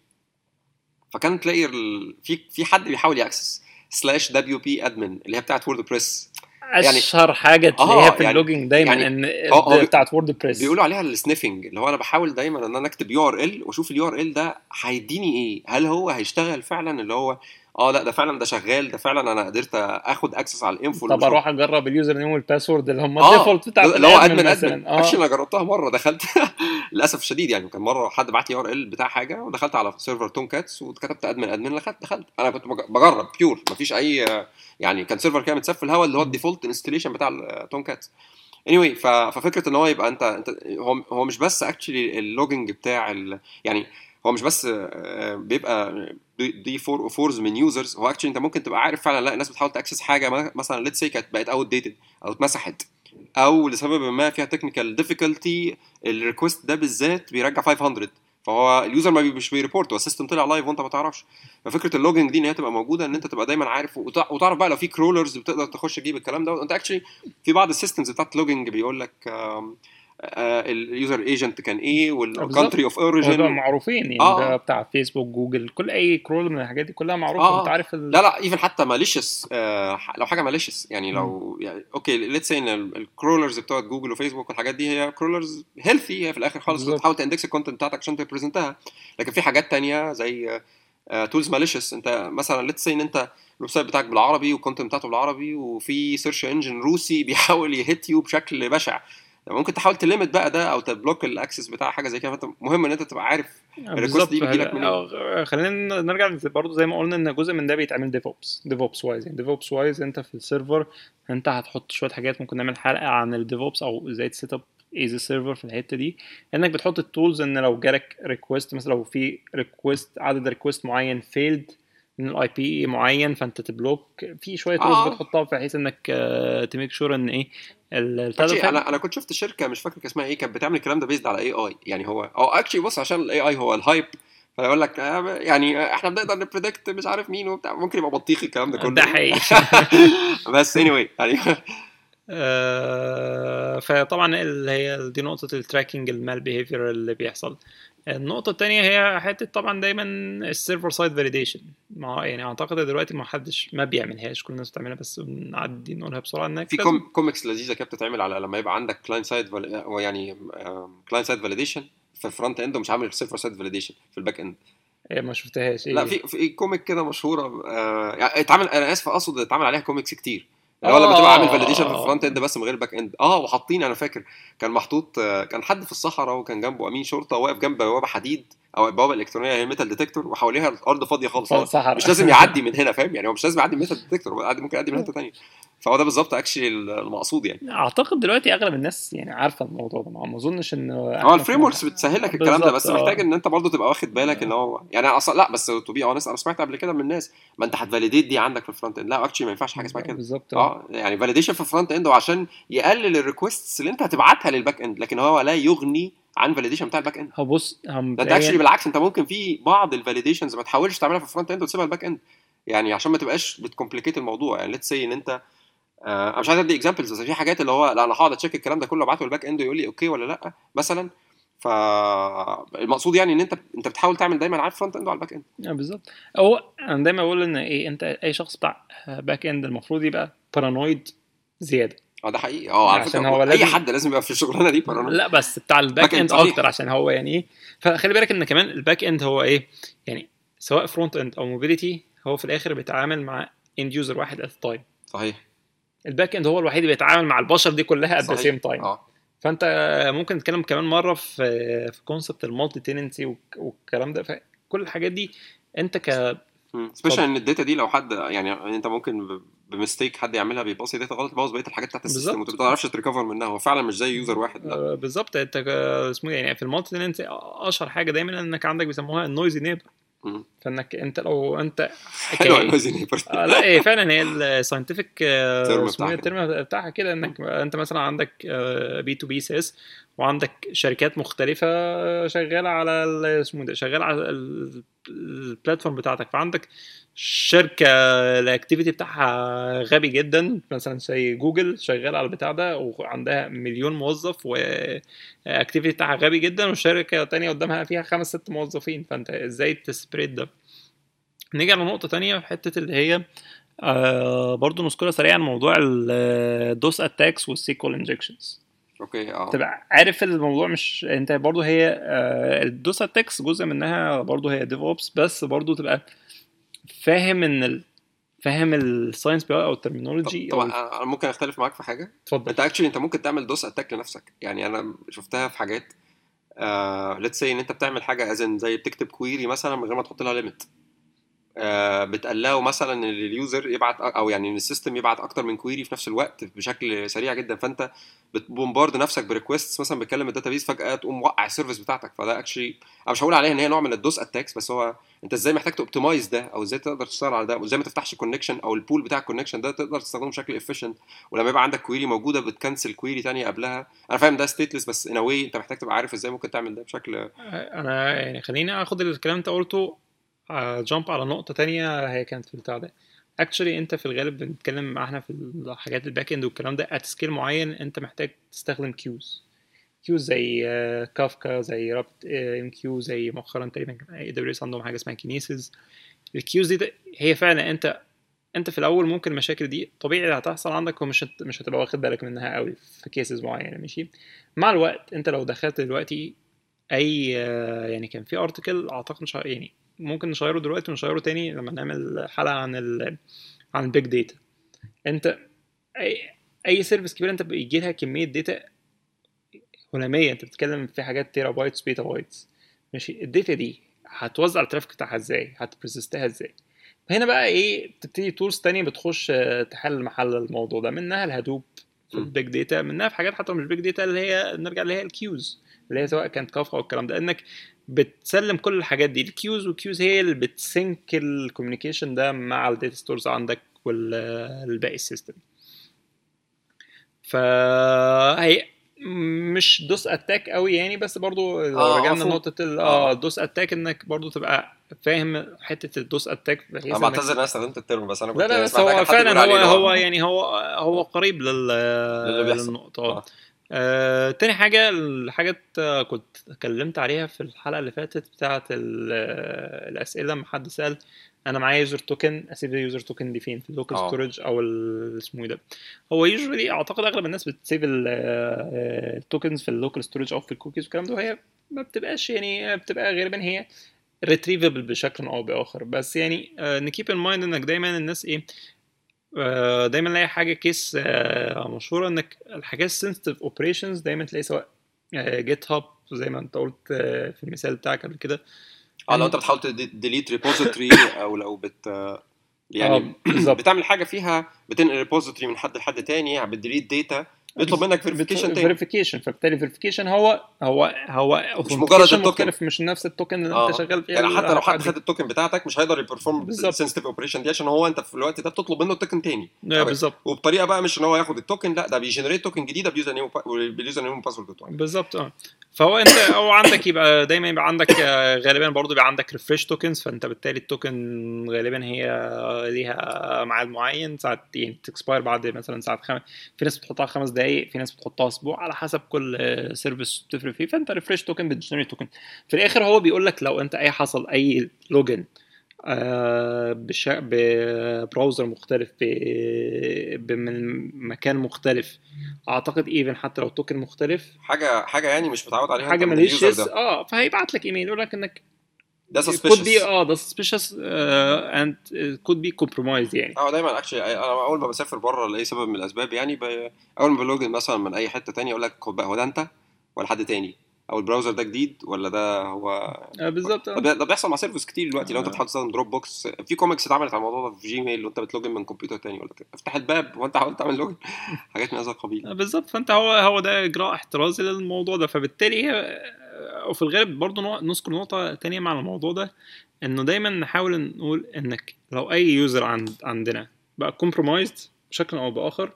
[SPEAKER 1] فكان تلاقي ال... في في حد بيحاول ياكسس سلاش دبليو بي ادمن اللي هي بتاعت وورد بريس يعني-
[SPEAKER 2] اشهر حاجه
[SPEAKER 1] آه،
[SPEAKER 2] تلاقيها في
[SPEAKER 1] يعني-
[SPEAKER 2] اللوجينج دايما
[SPEAKER 1] يعني
[SPEAKER 2] ان
[SPEAKER 1] هو- هو بي-
[SPEAKER 2] بتاعت وورد بريس
[SPEAKER 1] بيقولوا عليها السنيفنج اللي هو انا بحاول دايما ان انا اكتب يو ار ال واشوف اليو ار ال ده هيديني ايه هل هو هيشتغل فعلا اللي هو اه لا ده فعلا ده شغال ده فعلا انا قدرت اخد اكسس على الانفو
[SPEAKER 2] طب اروح اجرب اليوزر نيم والباسورد اللي هم
[SPEAKER 1] آه،
[SPEAKER 2] الديفولت بتاع
[SPEAKER 1] اللي هو ادمن ادمن
[SPEAKER 2] مثلا
[SPEAKER 1] اكشلي
[SPEAKER 2] اه
[SPEAKER 1] انا جربتها مره دخلت للاسف الشديد يعني كان مره حد بعت لي ار ال بتاع حاجه ودخلت على سيرفر تون كاتس وكتبت ادمن ادمن دخلت دخلت انا كنت بج- بجرب بيور مفيش اي يعني كان سيرفر كده متساب في الهواء اللي هو الديفولت انستليشن بتاع التون كاتس anyway ف- ففكره ان هو يبقى انت انت هو هو مش بس اكشلي اللوجنج بتاع ال يعني هو مش بس آه، بيبقى دي- دي فور فورز من يوزرز هو اكشلي انت ممكن تبقى عارف فعلا لا الناس بتحاول تاكسس حاجه ما- مثلا ليتس سي كانت بقت اوت ديتد او اتمسحت او لسبب ما فيها تكنيكال ديفيكولتي الريكوست ده بالذات بيرجع 500 فهو اليوزر ما بي- مش بيريبورت هو السيستم طلع لايف وانت ما تعرفش ففكره اللوجنج دي ان هي تبقى موجوده ان انت تبقى دايما عارف وتع- وتعرف بقى لو في كرولرز بتقدر تخش تجيب الكلام ده انت اكشلي في بعض السيستمز بتاعت لوجنج بيقول لك اليوزر ايجنت كان ايه والكونتري اوف
[SPEAKER 2] هو ده
[SPEAKER 1] اوريجن
[SPEAKER 2] معروفين يعني
[SPEAKER 1] آه.
[SPEAKER 2] ده بتاع فيسبوك جوجل كل اي كرول من الحاجات دي كلها معروفه
[SPEAKER 1] آه، آه.
[SPEAKER 2] انت عارف ال...
[SPEAKER 1] لا لا ايفن حتى ماليشس آه لو حاجه ماليشس يعني لو يعني اوكي ليتس سي ان الكرولرز بتوعت جوجل وفيسبوك والحاجات دي هي كرولرز هيلثي هي في الاخر خالص
[SPEAKER 2] بالظبط.
[SPEAKER 1] بتحاول تندكس الكونتنت بتاعتك عشان تبريزنتها لكن في حاجات تانية زي تولز ماليشس انت مثلا ليتس سي ان انت الويب سايت بتاعك بالعربي والكونتنت بتاعته بالعربي وفي سيرش انجن روسي بيحاول يهت يو بشكل بشع ممكن تحاول تليمت بقى ده او تبلوك الاكسس بتاع حاجه زي كده فانت مهم ان انت تبقى عارف الريكوست دي بتجيلك منين
[SPEAKER 2] آه، خلينا نرجع برضه زي ما قلنا ان جزء من ده بيتعمل ديف اوبس ديف اوبس وايز يعني ديف اوبس وايز انت في السيرفر انت هتحط شويه حاجات ممكن نعمل حلقه عن الديف اوبس او ازاي تسيت اب ايزي سيرفر في الحته دي انك بتحط التولز ان لو جالك ريكوست مثلا لو في ريكوست عدد ريكوست معين فيلد من الاي بي معين فانت تبلوك في شويه تولز
[SPEAKER 1] آه.
[SPEAKER 2] بتحطها بحيث انك تميك شور ان ايه ال- البتاع ده
[SPEAKER 1] اكشلي
[SPEAKER 2] فعلا-
[SPEAKER 1] انا انا كنت شفت شركه مش فاكر كان اسمها ايه كانت بتعمل الكلام ده بيزد على اي اي يعني هو او اكشلي بص عشان الاي اي هو الهايب فيقول لك آه، يعني احنا بنقدر نبريدكت مش عارف مين وبتاع ممكن يبقى بطيخ الكلام ده كله
[SPEAKER 2] ده حقيقي
[SPEAKER 1] بس اني anyway, يعني
[SPEAKER 2] آه، فطبعا اللي هي دي نقطة التراكنج المال بيهيفير اللي بيحصل النقطة التانية هي حتة طبعا دايما السيرفر سايد فاليديشن يعني اعتقد دلوقتي ما حدش ما بيعملهاش كل الناس بتعملها بس بنعدي نقولها بسرعة انك
[SPEAKER 1] في
[SPEAKER 2] لازم-
[SPEAKER 1] كوم كوميكس لذيذه كده بتتعمل على لما يبقى عندك كلاين سايد يعني كلاين سايد فاليديشن في الفرونت اند ومش عامل سيرفر سايد فاليديشن في الباك اند
[SPEAKER 2] إيه ما شفتهاش إيه
[SPEAKER 1] لا في في كوميك كده مشهوره آه، يعني اتعمل انا اسف اقصد اتعمل عليها كوميكس كتير اللي هو لما تبقى عامل
[SPEAKER 2] آه.
[SPEAKER 1] فاليديشن في الفرونت اند بس من غير الباك اند اه وحاطين انا فاكر كان محطوط آه، كان حد في الصحراء وكان جنبه امين شرطه واقف جنب بوابه حديد او بوابه الكترونيه هي ميتال ديتكتور وحواليها الارض فاضيه خالص هو
[SPEAKER 2] صحراء
[SPEAKER 1] مش لازم يعدي من هنا فاهم يعني هو مش لازم يعدي من ميتال ديتكتور هو عادي ممكن يعدي من حته ثانيه فهو ده بالظبط اكشلي المقصود يعني
[SPEAKER 2] اعتقد دلوقتي اغلب الناس يعني عارفه الموضوع ده ما ما اظنش ان
[SPEAKER 1] هو الفريم وركس بتسهل لك الكلام ده بس
[SPEAKER 2] بالظبط، آه.
[SPEAKER 1] محتاج ان انت برضه تبقى واخد بالك ان هو يعني أنا اصلا لا بس تو بي اونست انا سمعت قبل كده من الناس ما انت هتفاليديت دي عندك في الفرونت اند لا اكشلي ما ينفعش حاجه اسمها كده
[SPEAKER 2] بالظبط
[SPEAKER 1] اه يعني فاليديشن في الفرونت اند وعشان يقلل الريكوستس اللي انت هتبعتها للباك اند لكن هو لا يغني عن فاليديشن بتاع الباك اند
[SPEAKER 2] هو بص هم
[SPEAKER 1] ده انت اكشلي بالعكس انت ممكن في بعض الفاليديشنز ما تحاولش تعملها في الفرونت اند وتسيبها الباك اند يعني عشان ما تبقاش بتكومبليكيت الموضوع يعني ليتس سي ان انت آه، انا مش عايز ادي اكزامبلز بس في حاجات اللي هو لا انا هقعد اتشيك الكلام ده كله ابعته للباك اند ويقول لي اوكي ولا لا مثلا فالمقصود يعني ان انت انت بتحاول تعمل دايما على الفرونت اند وعلى الباك اند
[SPEAKER 2] آه، بالظبط هو انا دايما بقول ان ايه انت اي شخص بتاع باك اند المفروض يبقى بارانويد زياده
[SPEAKER 1] اه ده حقيقي اه على
[SPEAKER 2] عشان
[SPEAKER 1] فكره
[SPEAKER 2] هو
[SPEAKER 1] اي
[SPEAKER 2] لازم-
[SPEAKER 1] حد لازم يبقى في الشغلانه دي paranoid.
[SPEAKER 2] لا بس بتاع الباك
[SPEAKER 1] باك إند
[SPEAKER 2] اند
[SPEAKER 1] صحيح.
[SPEAKER 2] اكتر عشان هو يعني ايه فخلي بالك ان كمان الباك اند هو ايه يعني سواء فرونت اند او موبيليتي هو في الاخر بيتعامل مع اند يوزر واحد ات تايم
[SPEAKER 1] صحيح
[SPEAKER 2] الباك اند هو الوحيد اللي بيتعامل مع البشر دي كلها ات ذا
[SPEAKER 1] صحيح.
[SPEAKER 2] سيم تايم
[SPEAKER 1] اه
[SPEAKER 2] فانت ممكن نتكلم كمان مره في في كونسبت المالتي تيننسي والكلام ده فكل الحاجات دي انت ك
[SPEAKER 1] سبيشال ان الداتا دي لو حد يعني انت ممكن ب- بمستيك حد يعملها بيباصي داتا غلط تبوظ بقيه الحاجات بتاعت السيستم
[SPEAKER 2] بالظبط.
[SPEAKER 1] وانت ما بتعرفش تريكفر منها هو فعلا مش زي يوزر واحد لا
[SPEAKER 2] آه، بالظبط انت ك- اسمه إيه يعني في المالتي تيننسي اشهر حاجه دايما انك عندك بيسموها النويزي نيبر
[SPEAKER 1] مم.
[SPEAKER 2] فانك انت لو انت
[SPEAKER 1] حلو
[SPEAKER 2] ك-
[SPEAKER 1] النويزي نيبر
[SPEAKER 2] آه لا هي فعلا هي الساينتفك
[SPEAKER 1] ترم
[SPEAKER 2] اسمه
[SPEAKER 1] بتاعها
[SPEAKER 2] إيه الترم بتاعها كده انك انت مثلا عندك بي تو بي سيس وعندك شركات مختلفه شغاله على ال- اسمه ده شغاله على ال- البلاتفورم بتاعتك فعندك شركه الاكتيفيتي بتاعها غبي جدا مثلا زي جوجل شغاله على البتاع ده وعندها مليون موظف واكتيفيتي بتاعها غبي جدا والشركه تانية قدامها فيها خمس ست موظفين فانت ازاي تسبريد ده نيجي على نقطة تانية في حتة اللي هي آه برضو نذكرها سريعا موضوع الدوس اتاكس والسيكول انجكشنز
[SPEAKER 1] اوكي اه
[SPEAKER 2] تبقى عارف الموضوع مش انت برضو هي آه الدوس اتاكس جزء منها برضو هي ديف اوبس بس برضو تبقى فاهم ان ال... فاهم الساينس بقى او الترمينولوجي
[SPEAKER 1] طبعا أنا- انا ممكن اختلف معاك في حاجه
[SPEAKER 2] اتفضل
[SPEAKER 1] انت اكشلي انت ممكن تعمل دوس اتاك لنفسك يعني انا شفتها في حاجات آه ليتس سي ان انت بتعمل حاجه ازن زي بتكتب كويري مثلا من غير ما تحط لها ليميت آه بتقلقه مثلا ان اليوزر يبعت او يعني ان السيستم يبعت اكتر من كويري في نفس الوقت بشكل سريع جدا فانت بتبومبارد نفسك بريكوست مثلا بتكلم الداتابيز فجاه تقوم موقع السيرفيس بتاعتك فده اكشلي انا مش هقول عليها ان هي نوع من الدوس اتاكس بس هو انت ازاي محتاج توبتمايز ده او ازاي تقدر تشتغل على ده وازاي ما تفتحش كونكشن او البول بتاع الكونكشن ده تقدر تستخدمه بشكل افيشنت ولما يبقى عندك كويري موجوده بتكنسل كويري تانية قبلها انا فاهم ده ستيتلس بس ان واي انت محتاج تبقى عارف ازاي ممكن تعمل ده بشكل
[SPEAKER 2] انا يعني خليني اخد الكلام انت قلته جامب على نقطه تانية هي كانت في البتاع ده اكشولي انت في الغالب بنتكلم احنا في الحاجات الباك اند والكلام ده ات سكيل معين انت محتاج تستخدم كيوز كيوز زي كافكا زي رابت ام كيو زي مؤخرا تقريبا اي دبليو اس عندهم حاجه اسمها كينيسيس الكيوز دي ده هي فعلا انت انت في الاول ممكن المشاكل دي طبيعي هتحصل عندك ومش هت... مش هتبقى واخد بالك منها قوي في كيسز معينه ماشي مع الوقت انت لو دخلت دلوقتي اي آه، يعني كان في ارتكل اعتقد مش ه- يعني ممكن نشيره دلوقتي ونشيره تاني لما نعمل حلقه عن ال عن البيج داتا انت اي اي سيرفيس كبيره انت بيجي لها كميه داتا هلاميه انت بتتكلم في حاجات تيرا بايتس بيتا بايتس ماشي الداتا دي هتوزع الترافيك بتاعها ازاي هتبرسستها ازاي هنا بقى ايه بتبتدي تولز تانية بتخش آه، تحل محل الموضوع ده منها الهدوب في
[SPEAKER 1] م.
[SPEAKER 2] البيج داتا منها في حاجات حتى مش بيج داتا اللي هي نرجع اللي هي الكيوز اللي هي سواء كانت كافكا او الكلام ده انك بتسلم كل الحاجات دي الكيوز والكيوز هي اللي بتسync الكوميونيكيشن ده مع الداتا ستورز عندك والباقي السيستم فهي مش دوس اتاك قوي يعني بس برضو لو
[SPEAKER 1] آه،
[SPEAKER 2] رجعنا
[SPEAKER 1] مفهوم.
[SPEAKER 2] لنقطه ال-
[SPEAKER 1] آه.
[SPEAKER 2] اه الدوس اتاك انك برضو تبقى فاهم حته الدوس اتاك بحيث
[SPEAKER 1] انا
[SPEAKER 2] إنك-
[SPEAKER 1] بعتذر ان انا استخدمت الترم بس انا كنت
[SPEAKER 2] لا لا بس
[SPEAKER 1] سمعت
[SPEAKER 2] هو
[SPEAKER 1] حد
[SPEAKER 2] فعلا
[SPEAKER 1] بيقول
[SPEAKER 2] هو
[SPEAKER 1] عليه اللي
[SPEAKER 2] هو يعني هو هو قريب لل
[SPEAKER 1] للي بيحصل.
[SPEAKER 2] للنقطه
[SPEAKER 1] آه.
[SPEAKER 2] آه. آه، تاني حاجة الحاجات آه، كنت اتكلمت عليها في الحلقة اللي فاتت بتاعة ال- آه، الأسئلة لما حد سأل أنا معايا يوزر توكن أسيب اليوزر توكن دي فين في اللوكال
[SPEAKER 1] آه.
[SPEAKER 2] ستورج أو ال- اسمه إيه ده هو يوجوالي أعتقد أغلب الناس بتسيب التوكنز في اللوكال ستورج أو في الكوكيز والكلام ده وهي ما بتبقاش يعني بتبقى غالبا هي ريتريفبل بشكل او باخر بس يعني نكيب ان مايند انك دايما الناس ايه آه، دايما نلاقي حاجه كيس آه، مشهوره انك الحاجات السنسيتيف اوبريشنز دايما تلاقي سواء جيت هاب زي ما انت قلت آه، في المثال بتاعك قبل كده
[SPEAKER 1] اه لو انت بتحاول تديليت ريبوزيتوري او لو بت يعني
[SPEAKER 2] آه، بالظبط
[SPEAKER 1] بتعمل حاجه فيها بتنقل ريبوزيتوري من حد لحد تاني بتديليت داتا بيطلب منك فيريفيكيشن تاني
[SPEAKER 2] فيريفيكيشن فبالتالي فيريفيكيشن هو هو هو
[SPEAKER 1] مش مجرد
[SPEAKER 2] authentication
[SPEAKER 1] التوكن.
[SPEAKER 2] مختلف مش نفس التوكن اللي
[SPEAKER 1] آه.
[SPEAKER 2] انت شغال فيه
[SPEAKER 1] يعني حتى لو حد
[SPEAKER 2] الحاجة
[SPEAKER 1] خد التوكن بتاعتك مش هيقدر يبرفورم
[SPEAKER 2] بالظبط.
[SPEAKER 1] السنسيتيف اوبريشن دي عشان هو انت في الوقت ده بتطلب منه التوكن تاني
[SPEAKER 2] دي. آه، بالظبط
[SPEAKER 1] وبطريقه بقى مش ان هو ياخد التوكن لا ده بيجنريت توكن جديده بيوزر نيم باليوزر نيم والباسورد بتوعك
[SPEAKER 2] بالظبط اه فهو انت او عندك يبقى دايما يبقى عندك آه، غالبا برضو يبقى عندك ريفرش توكنز فانت بالتالي التوكن غالبا هي ليها ميعاد معين ساعات يعني تكسباير بعد مثلا ساعه خمس في ناس بتحطها خمس دقائق في ناس بتحطها اسبوع على حسب كل سيرفيس بتفرق فيه فانت ريفرش توكن بتجنريت توكن في الاخر هو بيقول لك لو انت اي حصل اي لوجن آه، بش... ببراوزر مختلف ب... ب... من مكان مختلف اعتقد ايفن حتى لو توكن مختلف
[SPEAKER 1] حاجه حاجه يعني مش متعود عليها
[SPEAKER 2] حاجه
[SPEAKER 1] انت من
[SPEAKER 2] ماليش
[SPEAKER 1] اليوزر ده
[SPEAKER 2] اه فهيبعت لك ايميل يقول لك انك
[SPEAKER 1] ده
[SPEAKER 2] could be
[SPEAKER 1] suspicious
[SPEAKER 2] اه ده suspicious uh, and it could be compromised يعني
[SPEAKER 1] اه دايما اكشلي انا اول ما بسافر بره لاي سبب من الاسباب يعني ب... اول ما بلوجن مثلا من اي حته تانية اقول لك خد بقى هو ده انت ولا حد تاني او البراوزر ده جديد ولا ده هو
[SPEAKER 2] آه بالظبط
[SPEAKER 1] ده
[SPEAKER 2] آه.
[SPEAKER 1] بي- ده بيحصل مع سيرفيس كتير دلوقتي لو انت
[SPEAKER 2] آه.
[SPEAKER 1] بتحاول تستخدم دروب بوكس في كوميكس اتعملت على الموضوع ده في جيميل وانت بتلوجن من كمبيوتر تاني يقول لك افتح الباب وانت حاولت تعمل لوجن حاجات من هذا القبيل
[SPEAKER 2] آه، بالظبط فانت هو هو ده اجراء احترازي للموضوع ده فبالتالي هي آه، وفي الغالب برضه نوع- نذكر نقطه تانية مع الموضوع ده انه دايما نحاول نقول انك لو اي يوزر عند عندنا بقى كومبرومايزد بشكل او باخر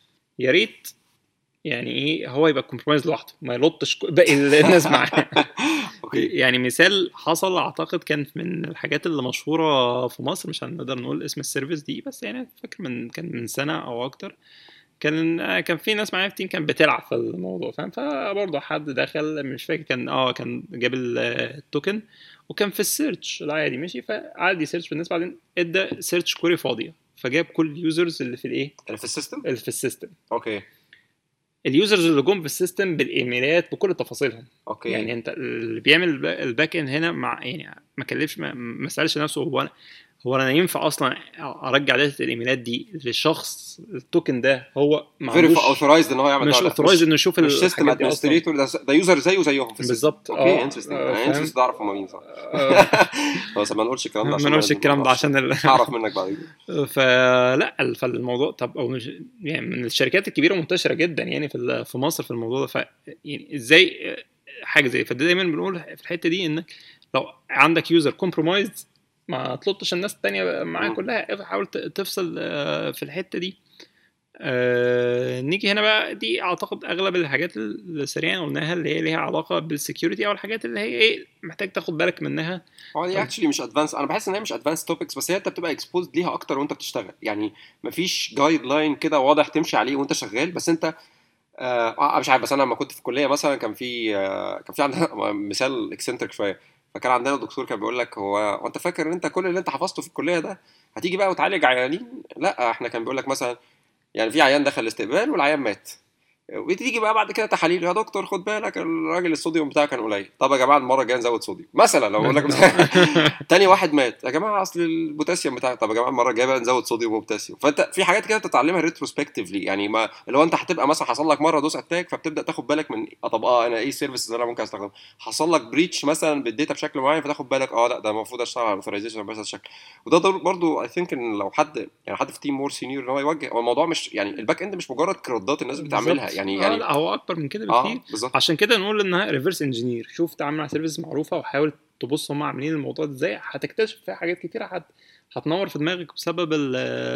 [SPEAKER 2] يا ريت يعني ايه هو يبقى كومبرومايز لوحده ما يلطش ك- باقي الناس معاه
[SPEAKER 1] اوكي
[SPEAKER 2] يعني مثال حصل اعتقد كان من الحاجات اللي مشهوره في مصر مش هنقدر نقول اسم السيرفيس دي بس يعني فاكر من كان من سنه او اكتر كان آه، كان في ناس معايا في التيم كان بتلعب في الموضوع فاهم فبرضه حد دخل مش فاكر كان اه كان جاب ال- التوكن وكان في السيرش العادي ماشي فقعد يسيرش بالنسبه بعدين ادى سيرش كوري فاضيه فجاب كل اليوزرز اللي في الايه
[SPEAKER 1] اللي في السيستم
[SPEAKER 2] اللي في السيستم
[SPEAKER 1] اوكي
[SPEAKER 2] اليوزرز اللي جم في السيستم بالايميلات بكل تفاصيلهم
[SPEAKER 1] اوكي
[SPEAKER 2] يعني انت اللي بيعمل الب- الباك اند هنا مع يعني ما كلفش ما, ما سالش نفسه هو انا هو انا ينفع اصلا ارجع داتا الايميلات دي لشخص التوكن ده هو ما
[SPEAKER 1] فيري
[SPEAKER 2] عندوش
[SPEAKER 1] اوثرايزد ان هو يعمل
[SPEAKER 2] مش
[SPEAKER 1] ده ولا لا.
[SPEAKER 2] اوثرايز انه يشوف
[SPEAKER 1] مش سيستم
[SPEAKER 2] الحاجات دي اصلا
[SPEAKER 1] ادمنستريتور ده ده يوزر زيه زيهم في السيستم
[SPEAKER 2] بالظبط
[SPEAKER 1] اوكي
[SPEAKER 2] اه
[SPEAKER 1] انترستنج
[SPEAKER 2] آه،
[SPEAKER 1] انا
[SPEAKER 2] فاهم؟
[SPEAKER 1] انترستد اعرف هم مين صح
[SPEAKER 2] آه،
[SPEAKER 1] بس ما نقولش الكلام ده
[SPEAKER 2] ما
[SPEAKER 1] عشان
[SPEAKER 2] نقولش الكلام ده عشان ال...
[SPEAKER 1] هعرف منك بعد كده
[SPEAKER 2] فلا ال- فالموضوع طب او مش يعني من الشركات الكبيره منتشره جدا يعني في ال- في مصر في الموضوع ده ف يعني ازاي حاجه زي فده دايما بنقول في الحته دي انك لو عندك يوزر كومبرومايزد ما تلطش الناس التانية معاه
[SPEAKER 1] مم.
[SPEAKER 2] كلها حاول ت- تفصل آه، في الحته دي آه، نيجي هنا بقى دي اعتقد اغلب الحاجات اللي سريعا قلناها اللي هي ليها علاقه بالسكيورتي او الحاجات اللي هي ايه محتاج تاخد بالك منها
[SPEAKER 1] هو دي اكشلي مش ادفانس انا بحس ان هي مش ادفانس توبكس بس هي انت بتبقى اكسبوزد ليها اكتر وانت بتشتغل يعني مفيش جايد لاين كده واضح تمشي عليه وانت شغال بس انت آه آه، مش عارف بس انا لما كنت في الكليه مثلا كان في آه كان في عندنا مثال اكسنتريك شويه فكان عندنا دكتور كان بيقول لك هو هو انت فاكر ان انت كل اللي انت حفظته في الكليه ده هتيجي بقى وتعالج عيانين لا احنا كان بيقول لك مثلا يعني في عيان دخل الاستقبال والعيان مات وتيجي بقى بعد كده تحاليل يا دكتور خد بالك الراجل الصوديوم بتاعه كان قليل طب يا جماعه المره الجايه نزود صوديوم مثلا لو بقول لك تاني واحد مات يا جماعه اصل البوتاسيوم بتاعه طب يا جماعه المره الجايه بقى نزود صوديوم وبوتاسيوم فانت في حاجات كده بتتعلمها ريتروسبكتيفلي يعني ما لو انت هتبقى مثلا حصل لك مره دوس اتاك فبتبدا تاخد بالك من آه طب اه انا ايه السيرفيس اللي انا ممكن استخدمها حصل لك بريتش مثلا بالداتا بشكل معين فتاخد بالك اه لا ده المفروض اشتغل على الاوثرايزيشن بس الشكل وده برضه اي ثينك ان لو حد يعني حد في تيم مور سينيور ان هو يوجه هو الموضوع مش يعني الباك اند مش مجرد كرودات الناس بتعملها يعني
[SPEAKER 2] آه
[SPEAKER 1] يعني
[SPEAKER 2] لا هو اكبر من كده
[SPEAKER 1] اه
[SPEAKER 2] بكتير
[SPEAKER 1] بالظبط
[SPEAKER 2] عشان كده نقول انها ريفرس انجينير شوف تعامل مع سيرفيس معروفه وحاول تبص هم عاملين الموضوع ده ازاي هتكتشف فيها حاجات كتيره هت... هتنور في دماغك بسبب ال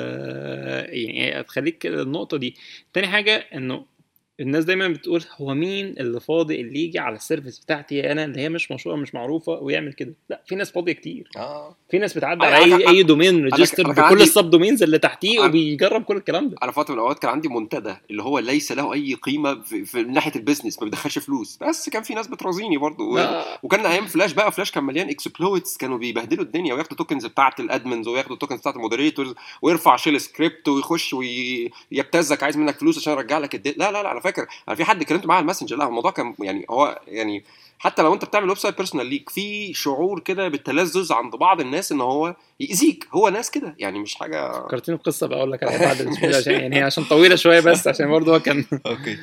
[SPEAKER 2] يعني هتخليك النقطه دي تاني حاجه انه الناس دايما بتقول هو مين اللي فاضي اللي يجي على السيرفيس بتاعتي انا اللي هي مش مشهوره مش معروفه ويعمل كده لا في ناس فاضيه كتير
[SPEAKER 1] اه
[SPEAKER 2] في ناس بتعدي
[SPEAKER 1] أنا-
[SPEAKER 2] على
[SPEAKER 1] أنا
[SPEAKER 2] اي
[SPEAKER 1] كان-
[SPEAKER 2] اي دومين
[SPEAKER 1] أنا
[SPEAKER 2] ريجستر
[SPEAKER 1] كان
[SPEAKER 2] بكل
[SPEAKER 1] عندي-
[SPEAKER 2] السب دومينز اللي تحتيه
[SPEAKER 1] أنا-
[SPEAKER 2] وبيجرب كل الكلام ده
[SPEAKER 1] انا فتره من الاوقات كان عندي منتدى اللي هو ليس له اي قيمه في, في من ناحيه البيزنس ما بيدخلش فلوس بس كان في ناس بترازيني برضه و...
[SPEAKER 2] لا،
[SPEAKER 1] وكان ايام فلاش بقى فلاش كان مليان اكسبلويتس كانوا بيبهدلوا الدنيا وياخدوا توكنز بتاعه الادمنز وياخدوا توكنز بتاعه المودريتورز ويرفع شيل سكريبت ويخش ويبتزك عايز منك فلوس عشان ارجع لك الدي... لا لا لا انا فاكر انا في حد كلمت معاه على الماسنجر لا الموضوع كان يعني هو يعني حتى لو انت بتعمل ويب سايت بيرسونال ليك في شعور كده بالتلذذ عند بعض الناس ان هو يأذيك هو ناس كده يعني مش حاجه
[SPEAKER 2] فكرتني بقصه بقى اقول لك عليها بعد الاسبوع عشان يعني هي عشان طويله شويه بس عشان برضه هو كان
[SPEAKER 1] اوكي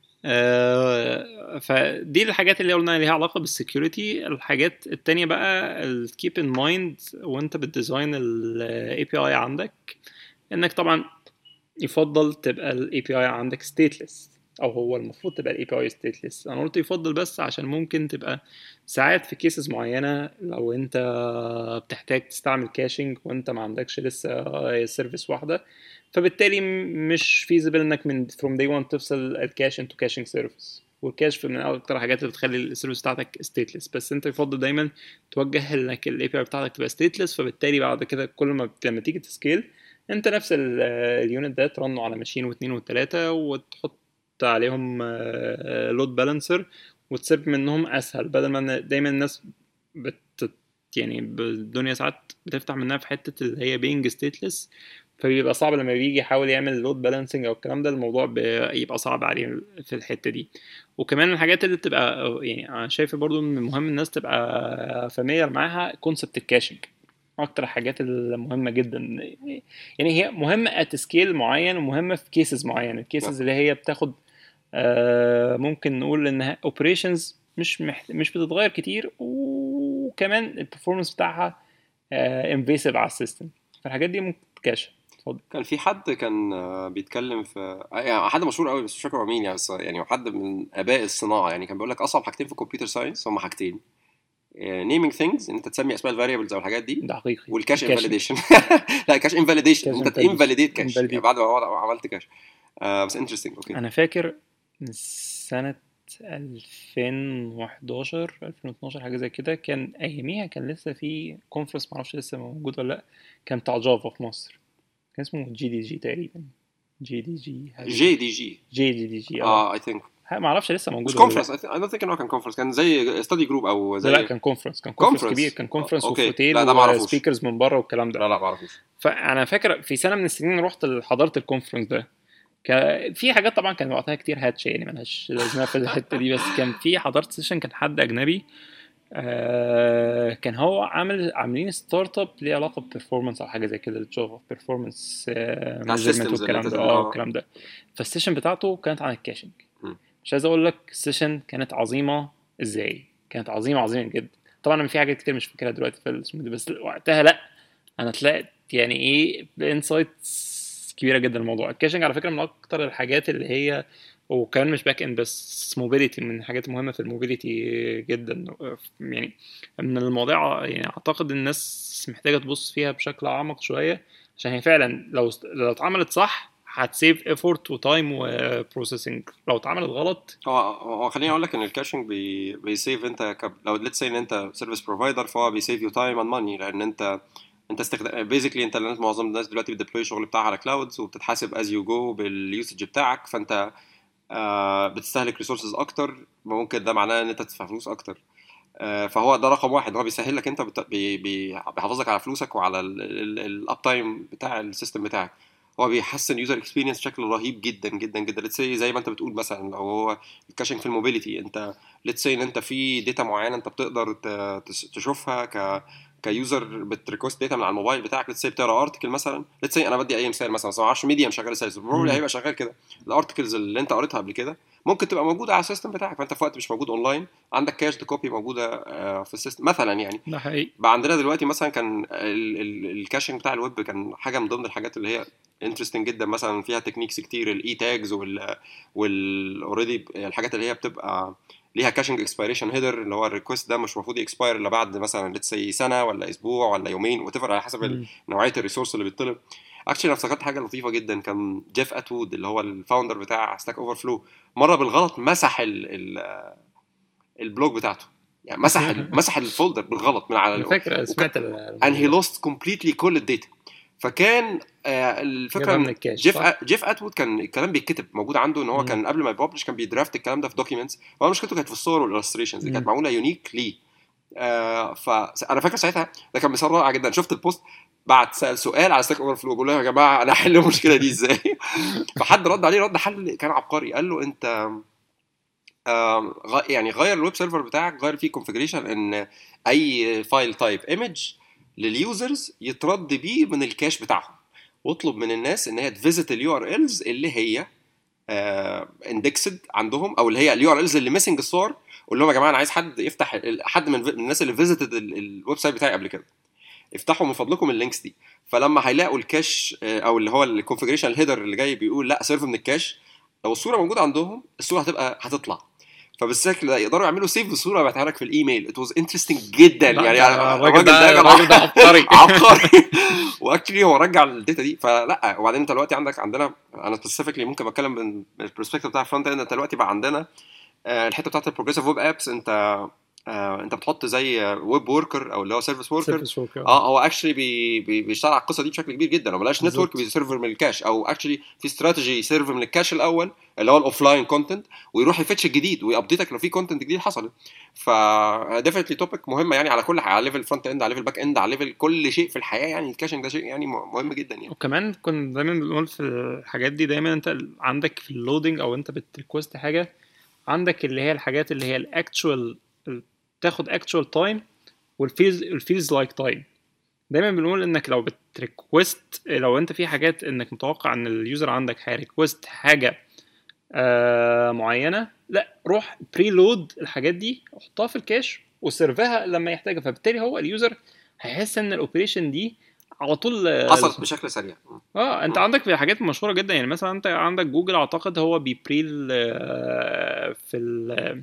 [SPEAKER 2] آه، فدي الحاجات اللي قلنا ليها علاقه بالسكيورتي الحاجات التانية بقى الكيب ان مايند وانت بتديزاين الاي بي اي عندك انك طبعا يفضل تبقى الاي بي اي عندك ستيتلس او هو المفروض تبقى الاي بي اي ستيتلس انا قلت يفضل بس عشان ممكن تبقى ساعات في كيسز معينه لو انت بتحتاج تستعمل كاشنج وانت ما عندكش لسه سيرفيس واحده فبالتالي م- مش فيزبل انك من فروم داي 1 تفصل الكاش انتو كاشنج سيرفيس والكاش من اكتر الحاجات اللي بتخلي السيرفيس بتاعتك ستيتلس بس انت يفضل دايما توجه انك الاي بي اي بتاعتك تبقى ستيتلس فبالتالي بعد كده كل ما بت- لما تيجي تسكيل انت نفس ال- اليونت ده ترنه على ماشين واثنين وثلاثه وتحط عليهم لود بالانسر وتسيب منهم اسهل بدل ما إن دايما الناس بت يعني الدنيا ساعات بتفتح منها في حته اللي هي بينج ستيتلس فبيبقى صعب لما بيجي يحاول يعمل لود بالانسنج او الكلام ده الموضوع بيبقى صعب عليه في الحته دي وكمان الحاجات اللي بتبقى يعني انا شايف برضو ان مهم الناس تبقى فاميليار معاها كونسبت الكاشنج اكتر الحاجات المهمه جدا يعني هي مهمه ات سكيل معين ومهمه في كيسز معينه الكيسز اللي هي بتاخد آه، ممكن نقول انها اوبريشنز مش محت... مش بتتغير كتير وكمان البرفورمانس بتاعها انفيسيف على السيستم فالحاجات دي ممكن تكاشف اتفضل
[SPEAKER 1] كان في حد كان آه، بيتكلم في آه، يعني حد مشهور قوي بس مش فاكر هو مين يعني بس يعني هو حد من اباء الصناعه يعني كان بيقول لك اصعب حاجتين في الكمبيوتر ساينس هم حاجتين نيمينج ثينجز ان انت تسمي اسماء الفاريبلز او الحاجات دي
[SPEAKER 2] ده حقيقي
[SPEAKER 1] والكاش
[SPEAKER 2] الكاش.
[SPEAKER 1] انفاليديشن لا كاش انفاليديشن
[SPEAKER 2] كاش
[SPEAKER 1] انت
[SPEAKER 2] invalidation.
[SPEAKER 1] انفاليديت كاش
[SPEAKER 2] invalidate.
[SPEAKER 1] يعني بعد ما هو عملت كاش آه بس انترستنج اوكي
[SPEAKER 2] انا فاكر من سنه 2011 2012 حاجه زي كده كان اياميها كان لسه في كونفرنس معرفش لسه موجود ولا لا كان بتاع جافا في مصر كان اسمه جي دي جي تقريبا جي دي جي حاجة.
[SPEAKER 1] جي دي جي
[SPEAKER 2] جي دي دي جي اه
[SPEAKER 1] اه اي ثينك
[SPEAKER 2] ما اعرفش لسه
[SPEAKER 1] مش
[SPEAKER 2] موجود ولا لا.
[SPEAKER 1] كونفرنس اي دونت ثينك ان هو كان كونفرنس كان زي ستادي جروب او زي
[SPEAKER 2] لا لا كان كونفرنس كان كونفرنس
[SPEAKER 1] Conference.
[SPEAKER 2] كبير كان كونفرنس
[SPEAKER 1] أوكي.
[SPEAKER 2] وفوتيل
[SPEAKER 1] لا، ده ما أعرفوش.
[SPEAKER 2] وسبيكرز من بره والكلام ده
[SPEAKER 1] لا لا ما اعرفوش
[SPEAKER 2] فانا فاكر في سنه من السنين رحت حضرت الكونفرنس ده كان في حاجات طبعا كان وقتها كتير هاتش يعني ملهاش لازمه في الحته دي بس كان في حضرت سيشن كان حد اجنبي آه كان هو عامل عاملين ستارت اب ليه علاقه ببرفورمانس او حاجه زي كده الجافا بيرفورمانس
[SPEAKER 1] الsystems اللي
[SPEAKER 2] والكلام
[SPEAKER 1] انت-
[SPEAKER 2] ده
[SPEAKER 1] آه.
[SPEAKER 2] اه الكلام ده فالسيشن بتاعته كانت عن الكاشنج
[SPEAKER 1] م.
[SPEAKER 2] مش عايز اقول لك السيشن كانت عظيمه ازاي كانت عظيمه عظيمه جدا طبعا انا في حاجات كتير مش فاكرها دلوقتي في الاسم ده بس وقتها لا انا طلعت يعني ايه بانسايتس كبيره جدا الموضوع الكاشنج على فكره من اكتر الحاجات اللي هي وكمان مش باك اند بس موبيليتي من الحاجات المهمه في الموبيليتي جدا يعني من المواضيع يعني اعتقد الناس محتاجه تبص فيها بشكل اعمق شويه عشان هي فعلا لو لو اتعملت صح هتسيف ايفورت وتايم وبروسيسنج لو اتعملت غلط
[SPEAKER 1] هو هو خليني اقول لك ان الكاشنج بي بيسيف انت كب... لو ليتس سي ان انت سيرفيس بروفايدر فهو بيسيف يو تايم اند ماني لان انت انت استخدام بيزيكلي انت الناس معظم الناس دلوقتي بتديبلوي الشغل بتاعها على كلاودز وبتتحاسب از يو جو باليوسج بتاعك فانت آه بتستهلك ريسورسز اكتر ممكن ده معناه ان انت تدفع فلوس اكتر آه فهو ده رقم واحد هو بيسهل لك انت بت... بي... بي... بيحافظ لك على فلوسك وعلى الاب تايم بتاع السيستم بتاعك هو بيحسن يوزر اكسبيرينس بشكل رهيب جدا جدا جدا ليتس زي ما انت بتقول مثلا لو هو الكاشنج في الموبيليتي انت ليتس ان انت في داتا معينه انت بتقدر ت- تس- تشوفها ك كيوزر بتريكوست داتا من على الموبايل بتاعك ليتس بتقرا ارتكل مثلا ليتس انا بدي اي مثال مثلا ما اعرفش ميديا شغال ازاي
[SPEAKER 2] مم.
[SPEAKER 1] بروبلي هيبقى شغال كده الارتكلز اللي انت قريتها قبل كده ممكن تبقى موجوده على السيستم بتاعك فانت في وقت مش موجود اونلاين عندك كاش كوبي موجوده آه، في السيستم مثلا يعني
[SPEAKER 2] ده حقيقي
[SPEAKER 1] بقى عندنا دلوقتي مثلا كان ال- ال- الكاشنج بتاع الويب كان حاجه من ضمن الحاجات اللي هي انترستنج جدا مثلا فيها تكنيكس كتير الاي تاجز وال وال اوريدي الحاجات اللي هي بتبقى ليها كاشنج اكسبيريشن هيدر اللي هو الريكوست ده مش المفروض يكسباير الا بعد مثلا ليتس سنه ولا اسبوع ولا يومين وات على حسب ال-
[SPEAKER 2] مم.
[SPEAKER 1] نوعيه الريسورس اللي بيطلب اكشلي انا افتكرت حاجه لطيفه جدا كان جيف اتوود اللي هو الفاوندر بتاع ستاك اوفر فلو مره بالغلط مسح ال ال البلوج بتاعته يعني مسح ال- مسح الفولدر بالغلط من على
[SPEAKER 2] انا فاكر سمعت ال-
[SPEAKER 1] and he lost completely كل الداتا فكان آه الفكره
[SPEAKER 2] جابها من
[SPEAKER 1] ان
[SPEAKER 2] الكاش
[SPEAKER 1] جيف
[SPEAKER 2] صح؟
[SPEAKER 1] جيف اتوود كان الكلام بيتكتب موجود عنده ان هو
[SPEAKER 2] مم.
[SPEAKER 1] كان قبل ما يببلش كان بيدرافت الكلام ده في دوكيومنتس هو مشكلته كانت في الصور والالستريشنز اللي كانت
[SPEAKER 2] مم.
[SPEAKER 1] معموله يونيك ليه آه فانا فاكر ساعتها ده كان مثال رائع جدا شفت البوست بعت سال سؤال على ستاك اوفر فلو بقول له يا جماعه انا احل المشكله دي ازاي فحد رد عليه رد حل كان عبقري قال له انت آم، غ- يعني غير الويب سيرفر بتاعك غير فيه كونفجريشن ان اي فايل تايب ايمج لليوزرز يترد بيه من الكاش بتاعهم واطلب من الناس ان هي تفيزت اليو ار الز اللي هي اندكسد عندهم او اللي هي اليو ار الز اللي ميسنج الصور قول لهم يا جماعه انا عايز حد يفتح ال- حد من من الناس اللي فيزيتد الويب سايت بتاعي قبل كده افتحوا من فضلكم اللينكس دي فلما هيلاقوا الكاش آه، او اللي هو الكونفجريشن الهيدر اللي جاي بيقول لا سيرف من الكاش لو الصوره موجوده عندهم الصوره هتبقى هتطلع فبالشكل ده يقدروا يعملوا سيف بالصوره ويبعتها لك في الايميل ات واز انترستنج جدا
[SPEAKER 2] لا،
[SPEAKER 1] يعني
[SPEAKER 2] ده
[SPEAKER 1] الراجل
[SPEAKER 2] الراجل ده
[SPEAKER 1] يا
[SPEAKER 2] الراجل ده
[SPEAKER 1] جماعة
[SPEAKER 2] عبقري
[SPEAKER 1] عبقري واكشلي هو رجع الداتا دي فلا وبعدين انت دلوقتي عندك عندنا انا سبيسيفيكلي ممكن بتكلم من البرسبكتيف بتاع الفرونت اند انت دلوقتي بقى عندنا آه، الحته بتاعت البروجريسيف ويب ابس انت آه، انت بتحط زي ويب وركر او اللي هو سيرفيس وركر
[SPEAKER 2] سيرفيس ورك
[SPEAKER 1] اه هو اكشلي بي بي بيشتغل على القصه دي بشكل كبير جدا لو بلاش
[SPEAKER 2] بالظبط.
[SPEAKER 1] نتورك بيسيرفر من الكاش او اكشلي في استراتيجي يسيرفر من الكاش الاول اللي هو الاوف لاين كونتنت ويروح يفتش الجديد ويابديتك لو في كونتنت جديد حصل ف ديفنتلي توبيك مهمه يعني على كل حاجه على ليفل فرونت اند على ليفل باك اند على ليفل كل شيء في الحياه يعني الكاشنج ده شيء يعني مهم جدا يعني
[SPEAKER 2] وكمان كنا دايما بنقول في الحاجات دي دايما انت عندك في اللودنج او انت بتريكوست حاجه عندك اللي هي الحاجات اللي هي الاكتشوال تاخد اكتشوال تايم والفيلز الفيلز لايك تايم دايما بنقول انك لو بتريكوست لو انت في حاجات انك متوقع ان اليوزر عندك هيريكوست حاجه آه معينه لا روح بريلود الحاجات دي حطها في الكاش وسيرفها لما يحتاجها فبالتالي هو اليوزر هيحس ان الاوبريشن دي على طول آه،
[SPEAKER 1] حصلت بشكل سريع
[SPEAKER 2] اه انت
[SPEAKER 1] مم.
[SPEAKER 2] عندك في حاجات مشهوره جدا يعني مثلا انت عندك جوجل اعتقد هو بيبريل آه، في ال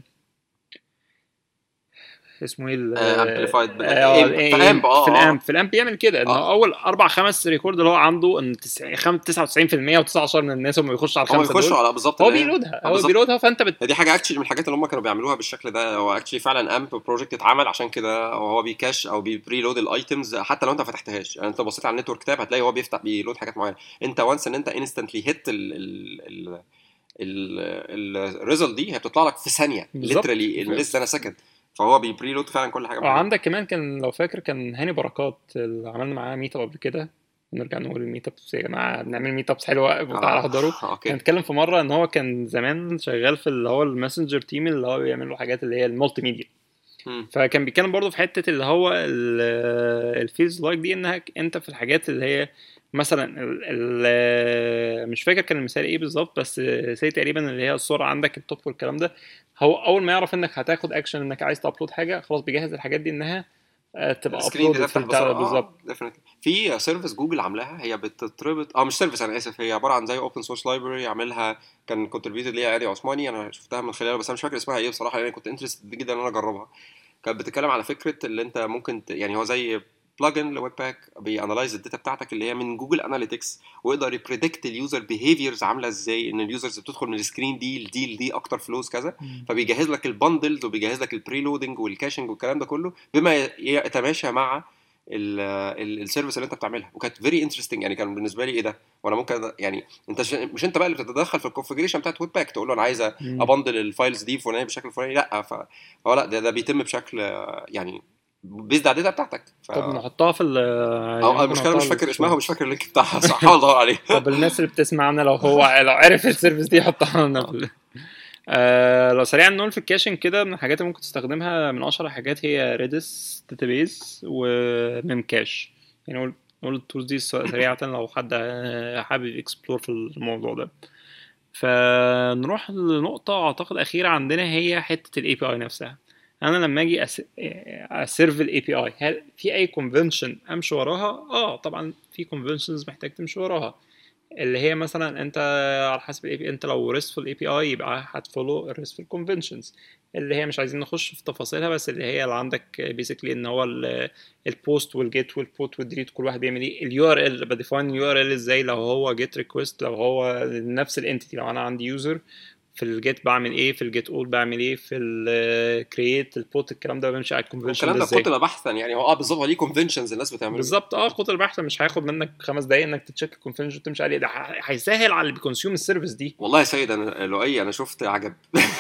[SPEAKER 2] اسمه ايه ال-
[SPEAKER 1] امبليفايد
[SPEAKER 2] آه،
[SPEAKER 1] في
[SPEAKER 2] إيه،
[SPEAKER 1] امب اه
[SPEAKER 2] في
[SPEAKER 1] آه.
[SPEAKER 2] الامب في الامب بيعمل كده ان
[SPEAKER 1] آه.
[SPEAKER 2] هو اول اربع خمس ريكورد اللي هو عنده ان 90 خم- 99% و19 من الناس هم بيخشوا على
[SPEAKER 1] هم
[SPEAKER 2] الخمسه
[SPEAKER 1] يخشوا
[SPEAKER 2] دول
[SPEAKER 1] على بالظبط
[SPEAKER 2] هو
[SPEAKER 1] اللي هي-
[SPEAKER 2] بيلودها
[SPEAKER 1] آه،
[SPEAKER 2] هو
[SPEAKER 1] بالظبط.
[SPEAKER 2] بيلودها فانت بت...
[SPEAKER 1] هي دي حاجه اكشلي من الحاجات اللي هم كانوا بيعملوها بالشكل ده هو اكشلي فعلا امب بروجكت اتعمل عشان كده هو بيكاش او بيبريلود الايتمز حتى لو انت ما فتحتهاش يعني انت بصيت على النتورك تاب هتلاقي هو بيفتح بيلود حاجات معينه انت وانس ان انت انستنتلي هيت ال ال الريزلت دي هي بتطلع لك في ثانيه
[SPEAKER 2] بالظبط.
[SPEAKER 1] ليترالي ان لسه انا سكند فهو بيبريلود فعلا كل حاجه معينة.
[SPEAKER 2] وعندك كمان كان لو فاكر كان هاني بركات اللي عملنا معاه ميت اب قبل كده نرجع نقول الميت ابس يا جماعه بنعمل ميت ابس حلوه وتعالى
[SPEAKER 1] آه،
[SPEAKER 2] احضروا كان
[SPEAKER 1] اوكي
[SPEAKER 2] اتكلم في مره ان هو كان زمان شغال في اللي هو الماسنجر تيم اللي هو بيعمل له حاجات اللي هي المالتي ميديا
[SPEAKER 1] مم.
[SPEAKER 2] فكان بيتكلم برضه في حته اللي هو الفيلز لايك دي انها انت في الحاجات اللي هي مثلا ال ال مش فاكر كان المثال ايه بالظبط بس سي تقريبا اللي هي الصوره عندك التوب والكلام ده هو اول ما يعرف انك هتاخد اكشن انك عايز تابلود حاجه خلاص بيجهز الحاجات دي انها آه، تبقى
[SPEAKER 1] السكرين
[SPEAKER 2] ابلود في
[SPEAKER 1] بتفتح
[SPEAKER 2] البتاع
[SPEAKER 1] بسرعه
[SPEAKER 2] بالظبط
[SPEAKER 1] بالظبط في سيرفيس جوجل عاملاها هي بتتربط اه مش سيرفيس انا اسف هي عباره عن زي اوبن سورس لايبرري عاملها كان كونتريبيوتد ليها عادي عثماني انا شفتها من خلاله بس انا مش فاكر اسمها ايه بصراحه لان كنت انترستد جدا ان انا اجربها كانت بتتكلم على فكره اللي انت ممكن ت... يعني هو زي بلجن لويب باك بيانلايز الداتا بتاعتك اللي هي من جوجل اناليتكس ويقدر يبريدكت اليوزر بيهيفيرز عامله ازاي ان اليوزرز بتدخل من السكرين دي لدي لدي اكتر فلوس كذا فبيجهز لك البندلز وبيجهز لك البريلودنج والكاشنج والكلام ده كله بما ي- يتماشى مع ال- ال- السيرفيس اللي انت بتعملها وكانت فيري انترستنج يعني كان بالنسبه لي ايه ده وانا ممكن أد- يعني انت ش- مش انت بقى اللي بتتدخل في الكونفجريشن بتاعت ويب باك تقول له انا عايز
[SPEAKER 2] مم.
[SPEAKER 1] ابندل الفايلز دي فلانيه بالشكل الفلاني لا ف- فهو لا ده, ده بيتم بشكل آه، يعني بيزد على الداتا بتاعتك ف...
[SPEAKER 2] طب نحطها في ال
[SPEAKER 1] أو المشكله مش فاكر اسمها ومش فاكر اللينك بتاعها صح حاول ادور عليه
[SPEAKER 2] طب الناس اللي بتسمعنا لو هو لو عرف السيرفيس دي يحطها لنا في ال- آه لو سريعا نقول في الكاشن كده من الحاجات اللي ممكن تستخدمها من اشهر الحاجات هي ريدس داتابيز وميمكاش يعني نقول نقول التولز دي سريعة لو حد آه، حابب يكسبلور في الموضوع ده فنروح لنقطة أعتقد أخيرة عندنا هي حتة ال API نفسها أنا لما أجي أس... أسيرف ال API هل في أي convention أمشي وراها؟ آه طبعا في conventions محتاج تمشي وراها اللي هي مثلا انت على حسب الاي بي انت لو ريستفul اي بي اي يبقى هتفولو الريستفul كونفنشنز اللي هي مش عايزين نخش في تفاصيلها بس اللي هي اللي عندك بيسكلي ان هو البوست والجيت والبوت والديليت كل واحد بيعمل ايه اليو ار ال بديفاين اليو ار ال ازاي لو هو جيت ريكويست لو هو نفس الانتيتي لو انا عندي يوزر في الجيت بعمل ايه في الجيت اول بعمل ايه في الكرييت البوت الكلام ده بمشي على الكونفنشن
[SPEAKER 1] الكلام ده كتب بحثا يعني هو اه بالظبط هو ليه كونفنشنز الناس بتعمله
[SPEAKER 2] بالظبط اه خد البحث مش هياخد منك خمس دقايق انك تتشيك الكونفنشن وتمشي عليه ده ه- هيسهل على اللي بيكونسيوم السيرفيس دي
[SPEAKER 1] والله يا سيد انا لؤي انا شفت عجب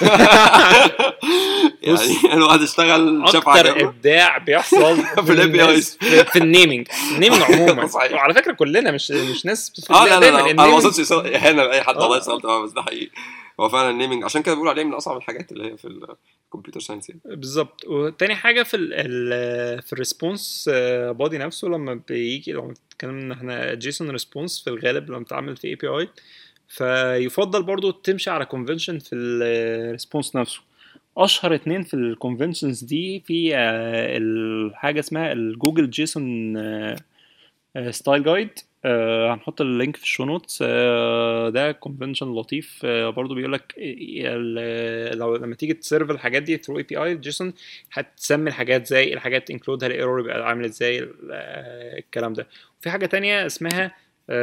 [SPEAKER 1] يعني الواحد اشتغل شاف
[SPEAKER 2] اكتر
[SPEAKER 1] عجب
[SPEAKER 2] ابداع بيحصل
[SPEAKER 1] في ال
[SPEAKER 2] الناس- في, في النيمنج النيمنج عموما
[SPEAKER 1] صحيح.
[SPEAKER 2] وعلى فكره كلنا مش مش ناس في
[SPEAKER 1] اه لا لا
[SPEAKER 2] دايماً
[SPEAKER 1] لا انا ما
[SPEAKER 2] النيمنج-
[SPEAKER 1] قصدتش اهانه لاي حد والله
[SPEAKER 2] آه.
[SPEAKER 1] اشتغلت معاه بس ده حقيقي هو فعلا النيمنج عشان كده بقول عليه من اصعب الحاجات اللي هي في الكمبيوتر ساينس يعني
[SPEAKER 2] بالظبط وتاني حاجه في ال ال في الريسبونس بودي نفسه لما بيجي لو بنتكلم ان احنا جيسون ريسبونس في الغالب لما بتعمل في اي بي اي فيفضل برضو تمشي على كونفنشن في الريسبونس نفسه اشهر اتنين في الكونفنشنز دي في آه، الحاجه اسمها الجوجل جيسون ستايل جايد هنحط اللينك في الشو نوتس آه، ده كونفنشن لطيف آه، برضو بيقول لك لو لما تيجي تسيرف الحاجات دي ثرو اي بي اي جيسون هتسمي الحاجات زي الحاجات انكلود الايرور يبقى عامل ازاي آه، الكلام ده وفي حاجه تانية اسمها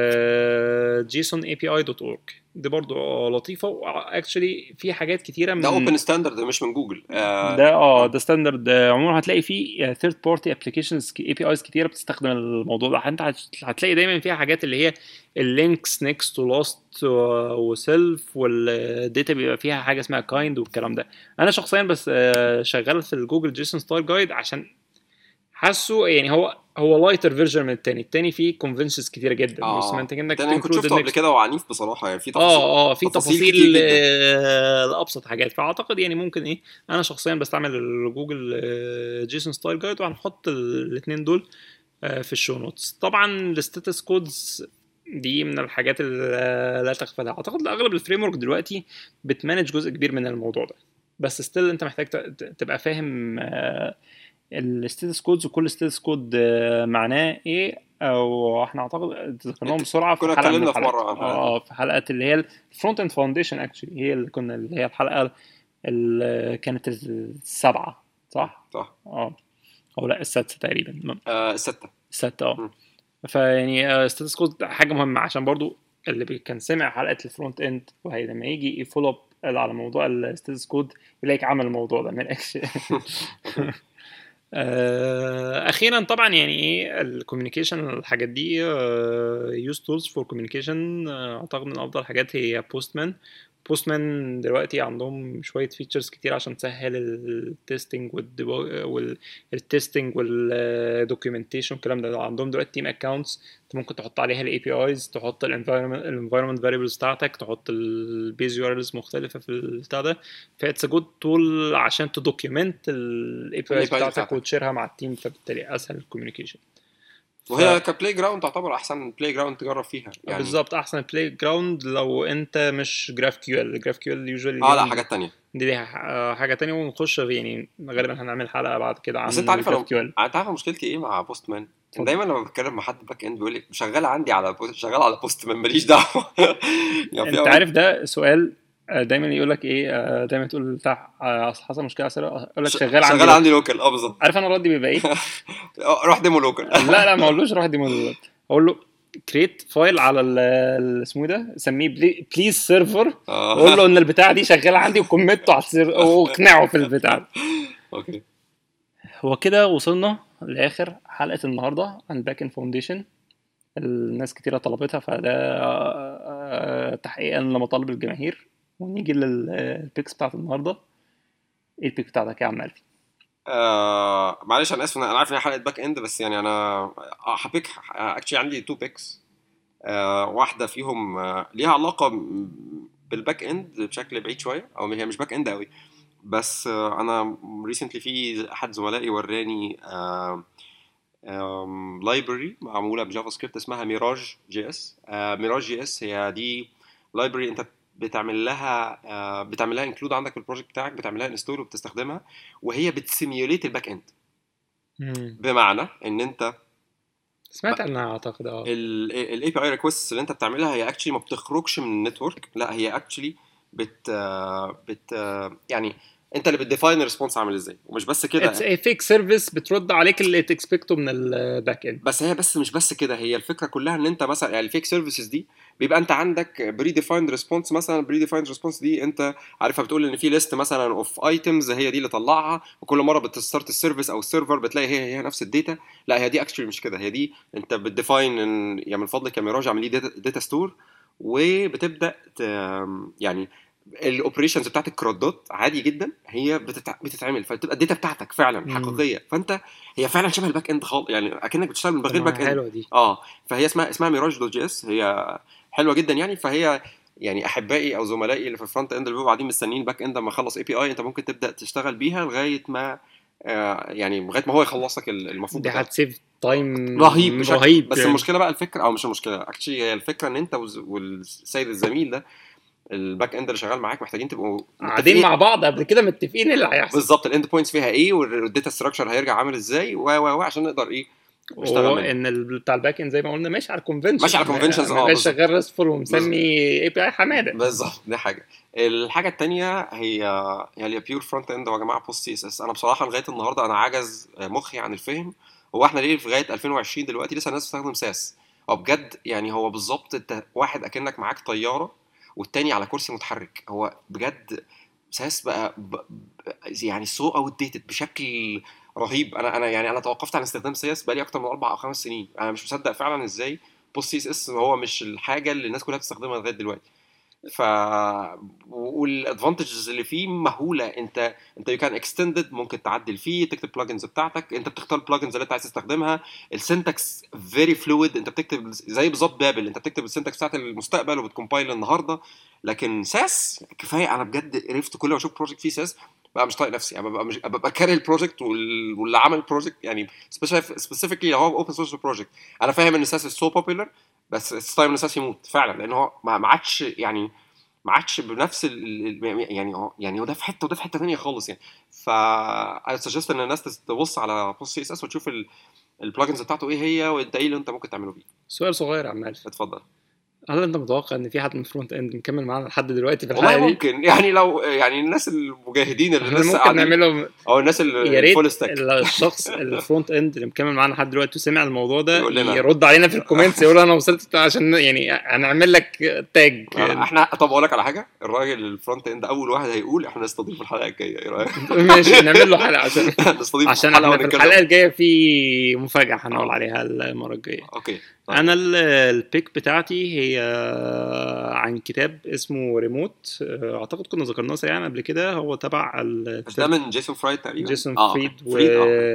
[SPEAKER 2] جيسون اي بي اي دوت اورج دي برضو لطيفه واكشلي في حاجات كتيره من
[SPEAKER 1] ده اوبن ستاندرد مش من جوجل آه
[SPEAKER 2] ده اه ده ستاندرد عموما هتلاقي فيه ثيرد بارتي ابلكيشنز اي بي ايز كتيره بتستخدم الموضوع ده انت هت- هتلاقي دايما فيها حاجات اللي هي اللينكس نيكست تو لاست وسيلف والداتا بيبقى فيها حاجه اسمها كايند والكلام ده انا شخصيا بس آه، شغال في الجوجل جيسون ستايل جايد عشان حاسه يعني هو هو لايتر فيرجن من التاني التاني فيه كونفنشنز كتيره جدا
[SPEAKER 1] اه
[SPEAKER 2] وسمنتك انك
[SPEAKER 1] ده انا كنت
[SPEAKER 2] تinclude
[SPEAKER 1] شفته قبل
[SPEAKER 2] الnext
[SPEAKER 1] كده وعنيف بصراحه يعني في تفاصيل
[SPEAKER 2] اه اه في
[SPEAKER 1] تفاصيل
[SPEAKER 2] تفاصيل
[SPEAKER 1] كتير جداً.
[SPEAKER 2] آه، لابسط حاجات فاعتقد يعني ممكن ايه انا شخصيا بستعمل الجوجل آه، جيسون ستايل جايد وهنحط الاثنين دول آه، في الشو نوتس طبعا الستاتس كودز دي من الحاجات اللي لا تغفلها اعتقد اغلب الفريم ورك دلوقتي بتمانج جزء كبير من الموضوع ده بس ستيل انت محتاج ت- تبقى فاهم الستاتس كودز وكل ستاتس كود معناه ايه او احنا اعتقد ذكرناهم بسرعه في
[SPEAKER 1] كنا
[SPEAKER 2] حلقه من
[SPEAKER 1] اتكلمنا في
[SPEAKER 2] الحلقات.
[SPEAKER 1] مرة عن الحلقات
[SPEAKER 2] اه في حلقه اللي هي الفرونت اند فاونديشن اكشلي هي اللي كنا اللي هي الحلقه اللي كانت السبعه صح؟
[SPEAKER 1] صح
[SPEAKER 2] اه او لا السادسه تقريبا
[SPEAKER 1] آه الستة
[SPEAKER 2] السادسه
[SPEAKER 1] م.
[SPEAKER 2] اه فيعني ستاتس كود حاجه مهمه عشان برضو اللي بي- كان سمع حلقه الفرونت اند وهي لما يجي يفولو اب على موضوع الستاتس كود يلاقيك عمل الموضوع ده من الاكشن آه، اخيرا طبعا يعني ايه الكوميونيكيشن الحاجات دي يوز تولز فور كوميونيكيشن اعتقد من افضل الحاجات هي بوستمان بوستمان دلوقتي عندهم شويه فيتشرز كتير عشان تسهل التستنج والتستنج والدوكيومنتيشن والكلام ده عندهم دلوقتي تيم اكونتس انت ممكن تحط عليها الاي بي ايز تحط الانفايرمنت الانفايرمنت فاريبلز بتاعتك تحط البيز يو ارز مختلفه في البتاع ده فاتس جود تول عشان تدوكيومنت الاي بي ايز
[SPEAKER 1] APIs
[SPEAKER 2] بتاعتك
[SPEAKER 1] بتاعتك.
[SPEAKER 2] وتشيرها مع التيم فبالتالي اسهل الكوميونيكيشن
[SPEAKER 1] وهي كبلاي جراوند تعتبر احسن بلاي جراوند تجرب فيها يعني
[SPEAKER 2] بالظبط احسن بلاي جراوند لو انت مش جراف كيو ال جراف كيو ال يوجوالي
[SPEAKER 1] اه لا حاجات تانية
[SPEAKER 2] دي ليها ح- حاجه تانية ونخش في يعني غالبا هنعمل حلقه بعد كده عن
[SPEAKER 1] بس انت عارف
[SPEAKER 2] جراف
[SPEAKER 1] انا
[SPEAKER 2] كيو ال
[SPEAKER 1] انت عارف مشكلتي ايه مع بوست مان
[SPEAKER 2] اتفضل.
[SPEAKER 1] دايما لما بتكلم مع حد باك اند بيقول لي شغال عندي على بوست شغال على بوست مان ماليش دعوه يعني في
[SPEAKER 2] انت
[SPEAKER 1] أول-
[SPEAKER 2] عارف ده سؤال آه، دايما يقول لك ايه آه، دايما تقول بتاع آه، حصل مشكله على السيرفر، يقول لك
[SPEAKER 1] ش-
[SPEAKER 2] شغال عندي
[SPEAKER 1] شغال عندي لوكال اه بالظبط
[SPEAKER 2] عارف انا ردي بيبقى ايه؟
[SPEAKER 1] آه، روح ديمو لوكال
[SPEAKER 2] لا لا ما اقولوش روح ديمو دلوقتي اقول له كريت فايل على ال- ال- اسمه إيه ده سميه بليز سيرفر وقول له ان البتاع دي شغاله عندي وكوميته على السيرفر واقنعه في البتاع
[SPEAKER 1] اوكي
[SPEAKER 2] هو كده وصلنا لاخر حلقه النهارده عن باك ان فاونديشن الناس كتيرة طلبتها فده آه، تحقيقا لمطالب الجماهير ونيجي للبيكس بتاعت النهارده ايه البيك بتاعتك يا عم الفي؟
[SPEAKER 1] آه معلش انا اسف انا عارف ان هي حلقه باك اند بس يعني انا آه، هبيك اكشلي عندي تو بيكس آه واحده فيهم آه ليها علاقه م- بالباك اند بشكل بعيد شويه او هي مش باك اند قوي بس آه انا ريسنتلي في احد زملائي وراني آه لايبرري معموله بجافا سكريبت اسمها ميراج جي اس ميراج جي اس هي دي لايبرري انت بتعمل لها آه، بتعمل لها انكلود عندك في البروجكت بتاعك بتعمل لها انستول وبتستخدمها وهي بتسيميوليت الباك اند
[SPEAKER 2] مم.
[SPEAKER 1] بمعنى ان انت
[SPEAKER 2] سمعت عنها اعتقد اه
[SPEAKER 1] الاي بي اي ريكوست اللي انت بتعملها هي اكشلي ما بتخرجش من النتورك لا هي اكشلي بت آه، بت آه، يعني انت اللي بتديفاين الريسبونس عامل ازاي ومش بس كده
[SPEAKER 2] اتس اي فيك سيرفيس بترد عليك اللي تكسبكته من الباك اند
[SPEAKER 1] بس هي بس مش بس كده هي الفكره كلها ان انت مثلا يعني الفيك سيرفيسز دي بيبقى انت عندك بري ديفايند ريسبونس مثلا بري ديفايند ريسبونس دي انت عارفها بتقول ان في ليست مثلا اوف ايتمز هي دي اللي طلعها وكل مره بتستارت السيرفيس او السيرفر بتلاقي هي هي نفس الداتا لا هي دي اكشلي مش كده هي دي انت بتديفاين ان يعني من فضلك يا ميراج اعمل لي داتا ستور وبتبدا ت- يعني الاوبريشنز بتاعت الكرادات عادي جدا هي بتتع... بتتعمل فتبقى الداتا بتاعتك فعلا
[SPEAKER 2] مم.
[SPEAKER 1] حقيقيه فانت هي فعلا شبه الباك اند خالص يعني اكنك بتشتغل من غير باك اند
[SPEAKER 2] حلوه دي
[SPEAKER 1] اه فهي اسمها اسمها ميراج دوت جي اس هي حلوه جدا يعني فهي يعني احبائي او زملائي اللي في الفرونت اند اللي بيبقوا قاعدين مستنيين باك اند لما اخلص اي بي اي انت ممكن تبدا تشتغل بيها لغايه ما آه يعني لغايه ما هو يخلص لك المفروض
[SPEAKER 2] دي
[SPEAKER 1] بتاعك.
[SPEAKER 2] هتسيف تايم
[SPEAKER 1] رهيب بشكل
[SPEAKER 2] رهيب
[SPEAKER 1] بس
[SPEAKER 2] يعني.
[SPEAKER 1] المشكله بقى الفكره او مش المشكله اكشلي هي الفكره ان انت والز- والسيد الزميل ده الباك اند اللي شغال معاك محتاجين تبقوا
[SPEAKER 2] قاعدين
[SPEAKER 1] متفقين-
[SPEAKER 2] مع بعض قبل كده متفقين إيه اللي هيحصل
[SPEAKER 1] بالظبط الاند بوينتس فيها ايه والداتا ستراكشر هيرجع عامل ازاي و و و عشان نقدر ايه نشتغل
[SPEAKER 2] هو
[SPEAKER 1] منه.
[SPEAKER 2] ان ال- بتاع الباك اند زي ما قلنا ماشي على الكونفنشن
[SPEAKER 1] ماشي على conventions، اه،
[SPEAKER 2] مش
[SPEAKER 1] بالظبط.
[SPEAKER 2] شغال ريستفول ومسمي اي بي اي حماده
[SPEAKER 1] بالظبط دي حاجه الحاجه الثانيه هي هي بيور فرونت اند يا جماعه بوست سي اس اس انا بصراحه لغايه النهارده انا عجز مخي عن الفهم هو احنا ليه في لغايه 2020 دلوقتي لسه الناس بتستخدم ساس هو بجد يعني هو بالظبط انت واحد اكنك معاك طياره والتاني على كرسي متحرك هو بجد ساس بقى ب... ب... يعني سو اوت ديتد بشكل رهيب انا انا يعني انا توقفت عن استخدام سياس بقالي اكتر من اربع او خمس سنين انا مش مصدق فعلا ازاي بوست سي اس اس هو مش الحاجه اللي الناس كلها بتستخدمها لغايه دلوقتي ف والادفانتجز اللي فيه مهوله انت انت يو كان اكستندد ممكن تعدل فيه تكتب بلجنز بتاعتك انت بتختار البلجنز اللي انت عايز تستخدمها السنتكس فيري فلويد انت بتكتب زي بالظبط بابل انت بتكتب السنتكس بتاعت المستقبل وبتكمبايل النهارده لكن ساس كفايه انا بجد عرفت كل ما اشوف بروجكت فيه ساس بقى مش طايق نفسي يعني ببقى مش ببقى كاره البروجكت وال- واللي عمل البروجكت يعني سبيسيفيكلي لو هو اوبن سورس بروجكت انا فاهم ان ساس سو بوبيلر بس اتس تايم ان ساس يموت فعلا لان هو ما ما عادش يعني ما عادش بنفس ال ال- يعني هو يعني هو ده في حته وده في حته ثانيه خالص يعني ف اي سجست ان الناس تبص على بوست سي اس اس وتشوف البلجنز بتاعته ايه هي وانت ايه اللي انت ممكن تعمله بيه
[SPEAKER 2] سؤال صغير يا عمال
[SPEAKER 1] اتفضل
[SPEAKER 2] هل انت متوقع ان في حد من فرونت اند مكمل معانا لحد دلوقتي في
[SPEAKER 1] والله
[SPEAKER 2] الحلقه دي؟
[SPEAKER 1] ممكن يعني لو يعني الناس المجاهدين اللي
[SPEAKER 2] احنا
[SPEAKER 1] لسه
[SPEAKER 2] ممكن
[SPEAKER 1] قاعدين
[SPEAKER 2] نعمله
[SPEAKER 1] او الناس اللي
[SPEAKER 2] يا ريت
[SPEAKER 1] الفول ستاك
[SPEAKER 2] الشخص الفرونت اند اللي مكمل معانا لحد دلوقتي وسمع الموضوع ده
[SPEAKER 1] يقول لنا.
[SPEAKER 2] يرد علينا في الكومنتس يقول انا وصلت عشان يعني هنعمل لك تاج
[SPEAKER 1] احنا طب اقول لك على حاجه الراجل الفرونت اند اول واحد هيقول احنا نستضيف الحلقه الجايه ايه رايك؟
[SPEAKER 2] ماشي نعمل له حلقه عشان
[SPEAKER 1] نستضيف
[SPEAKER 2] عشان
[SPEAKER 1] حلقة
[SPEAKER 2] احنا في
[SPEAKER 1] ونتكلم.
[SPEAKER 2] الحلقه الجايه في مفاجاه هنقول
[SPEAKER 1] آه.
[SPEAKER 2] عليها المره الجايه
[SPEAKER 1] اوكي طيب.
[SPEAKER 2] انا ال- البيك بتاعتي هي عن كتاب اسمه ريموت اعتقد كنا ذكرناه سريعا قبل كده هو تبع ال-
[SPEAKER 1] مش ده من جيسون فرايد تقريبا
[SPEAKER 2] جيسون
[SPEAKER 1] آه،
[SPEAKER 2] فريد و...
[SPEAKER 1] فريد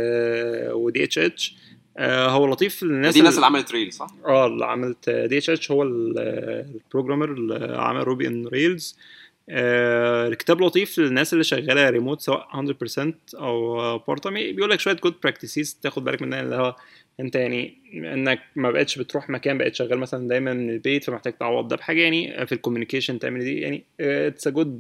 [SPEAKER 1] اه
[SPEAKER 2] ودي اتش اتش هو لطيف للناس
[SPEAKER 1] دي الناس اللي عملت ريل صح؟
[SPEAKER 2] اه اللي عملت دي اتش اتش هو ال- البروجرامر اللي عمل روبي ان ريلز الكتاب لطيف للناس اللي شغاله ريموت سواء 100% او بارت تايم بيقول لك شويه جود براكتسز تاخد بالك منها اللي هو انت يعني انك ما بقتش بتروح مكان بقيت شغال مثلا دايما من البيت فمحتاج تعوض ده بحاجه يعني في الكوميونيكيشن تعمل دي يعني اتس ا جود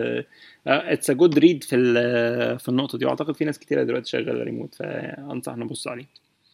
[SPEAKER 2] اتس ا جود ريد في ال- في النقطه دي واعتقد في ناس كتيره دلوقتي شغاله ريموت فانصح نبص عليه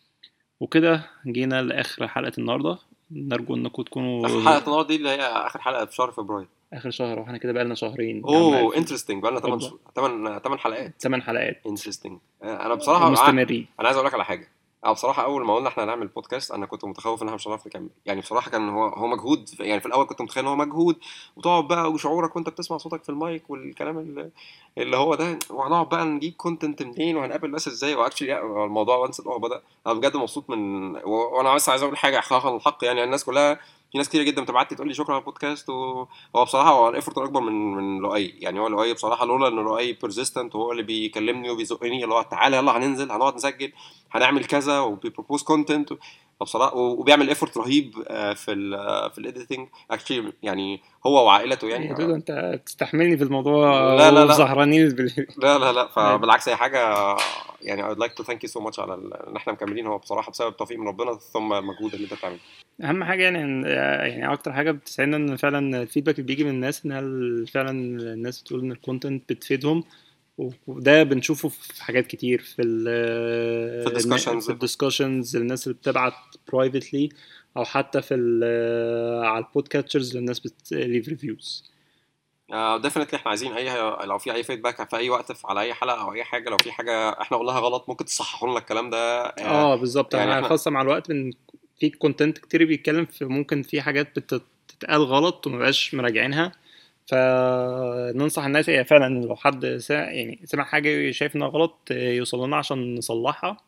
[SPEAKER 2] وكده جينا لاخر حلقه النهارده نرجو انكم تكونوا
[SPEAKER 1] اخر حلقه النهارده دي اللي هي اخر حلقه في شهر فبراير
[SPEAKER 2] اخر شهر واحنا كده بقالنا شهرين
[SPEAKER 1] اوه انترستنج بقى لنا 8
[SPEAKER 2] اتفضل.
[SPEAKER 1] 8 8 حلقات
[SPEAKER 2] ثمان حلقات
[SPEAKER 1] انترستنج انا بصراحه
[SPEAKER 2] مستمرين
[SPEAKER 1] انا عايز اقول لك على حاجه انا بصراحه اول ما قلنا احنا هنعمل بودكاست انا كنت متخوف ان احنا مش هنعرف نكمل يعني بصراحه كان هو هو مجهود يعني في الاول كنت متخيل ان هو مجهود وتقعد بقى وشعورك وانت بتسمع صوتك في المايك والكلام اللي, اللي هو ده وهنقعد بقى نجيب كونتنت منين وهنقابل ناس ازاي واكشلي الموضوع وانس هو بدا انا بجد مبسوط من و- وانا بس عايز اقول حاجه حقا الحق يعني الناس كلها you في ناس كتير جدا بتبعت لي تقول لي شكرا على البودكاست وهو بصراحه هو الايفورت اكبر من من لؤي يعني هو لؤي بصراحه لولا ان لؤي بيرزيستنت وهو اللي بيكلمني وبيزقني اللي هو تعالى يلا هننزل هنقعد نسجل هنعمل كذا وبيبروبوز كونتنت فبصراحه وبيعمل ايفورت رهيب آه، في ال في الايديتنج اكشلي يعني هو وعائلته يعني
[SPEAKER 2] يا دودو انت تستحملني في الموضوع
[SPEAKER 1] لا، لا، لا.
[SPEAKER 2] وسهرانين بال-
[SPEAKER 1] لا لا لا فبالعكس هي حاجه يعني I would like to thank you so much على ال- ان احنا مكملين هو بصراحه بسبب توفيق من ربنا ثم المجهود اللي انت بتعمله
[SPEAKER 2] اهم حاجه يعني إن- يعني اكتر حاجه بتسعدنا ان فعلا الفيدباك اللي بيجي من الناس ان هل فعلا الناس بتقول ان الكونتنت بتفيدهم و- وده بنشوفه في حاجات كتير في ال
[SPEAKER 1] في الدiscussions.
[SPEAKER 2] في الديسكشنز الناس اللي بتبعت برايفتلي او حتى في ال- على البودكاتشرز للناس بتليف ريفيوز
[SPEAKER 1] ديفنتلي احنا عايزين اي لو في اي فيدباك في اي وقت في- على اي حلقه او اي حاجه لو في حاجه احنا قلناها غلط ممكن تصححوا لنا الكلام ده آه،
[SPEAKER 2] اه بالظبط
[SPEAKER 1] يعني
[SPEAKER 2] يعني
[SPEAKER 1] إحنا-
[SPEAKER 2] خاصه مع الوقت من في كونتنت كتير بيتكلم في ممكن في حاجات بتت- بتتقال غلط ومبقاش مراجعينها فننصح الناس هي فعلا لو حد سا يعني سمع حاجه شايف انها غلط آه، يوصل لنا عشان نصلحها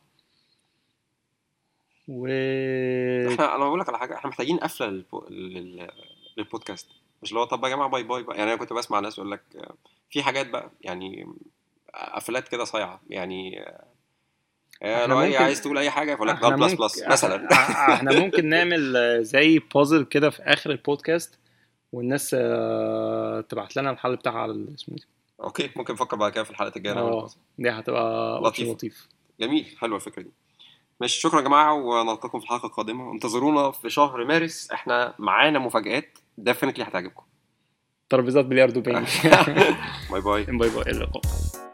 [SPEAKER 2] و
[SPEAKER 1] احنا انا بقول لك على حاجه احنا محتاجين قفله للبو... لل... للبودكاست مش اللي هو طب يا جماعه باي باي بقى يعني انا كنت بسمع ناس يقول لك آه، في حاجات بقى يعني قفلات كده صايعه يعني آه، آه،
[SPEAKER 2] إحنا
[SPEAKER 1] لو اي
[SPEAKER 2] ممكن-
[SPEAKER 1] عايز تقول اي حاجه يقول لك
[SPEAKER 2] احنا
[SPEAKER 1] ده بلس
[SPEAKER 2] ممكن-
[SPEAKER 1] بلس مثلا
[SPEAKER 2] احنا احنا ممكن نعمل آه، زي بازل كده في اخر البودكاست والناس آه، تبعت لنا الحل بتاعها على السموثي
[SPEAKER 1] اوكي ممكن نفكر بعد كده في الحلقات الجايه نعمل
[SPEAKER 2] اه
[SPEAKER 1] puzzle.
[SPEAKER 2] دي هتبقى اوبشن
[SPEAKER 1] لطيفة.
[SPEAKER 2] لطيف
[SPEAKER 1] جميل حلوه الفكره دي ماشي شكرا يا جماعه ونلقاكم في الحلقه القادمه انتظرونا في شهر مارس احنا معانا مفاجآت ديفنتلي هتعجبكم
[SPEAKER 2] ترابيزات بلياردو بينج
[SPEAKER 1] باي باي
[SPEAKER 2] باي باي الى اللقاء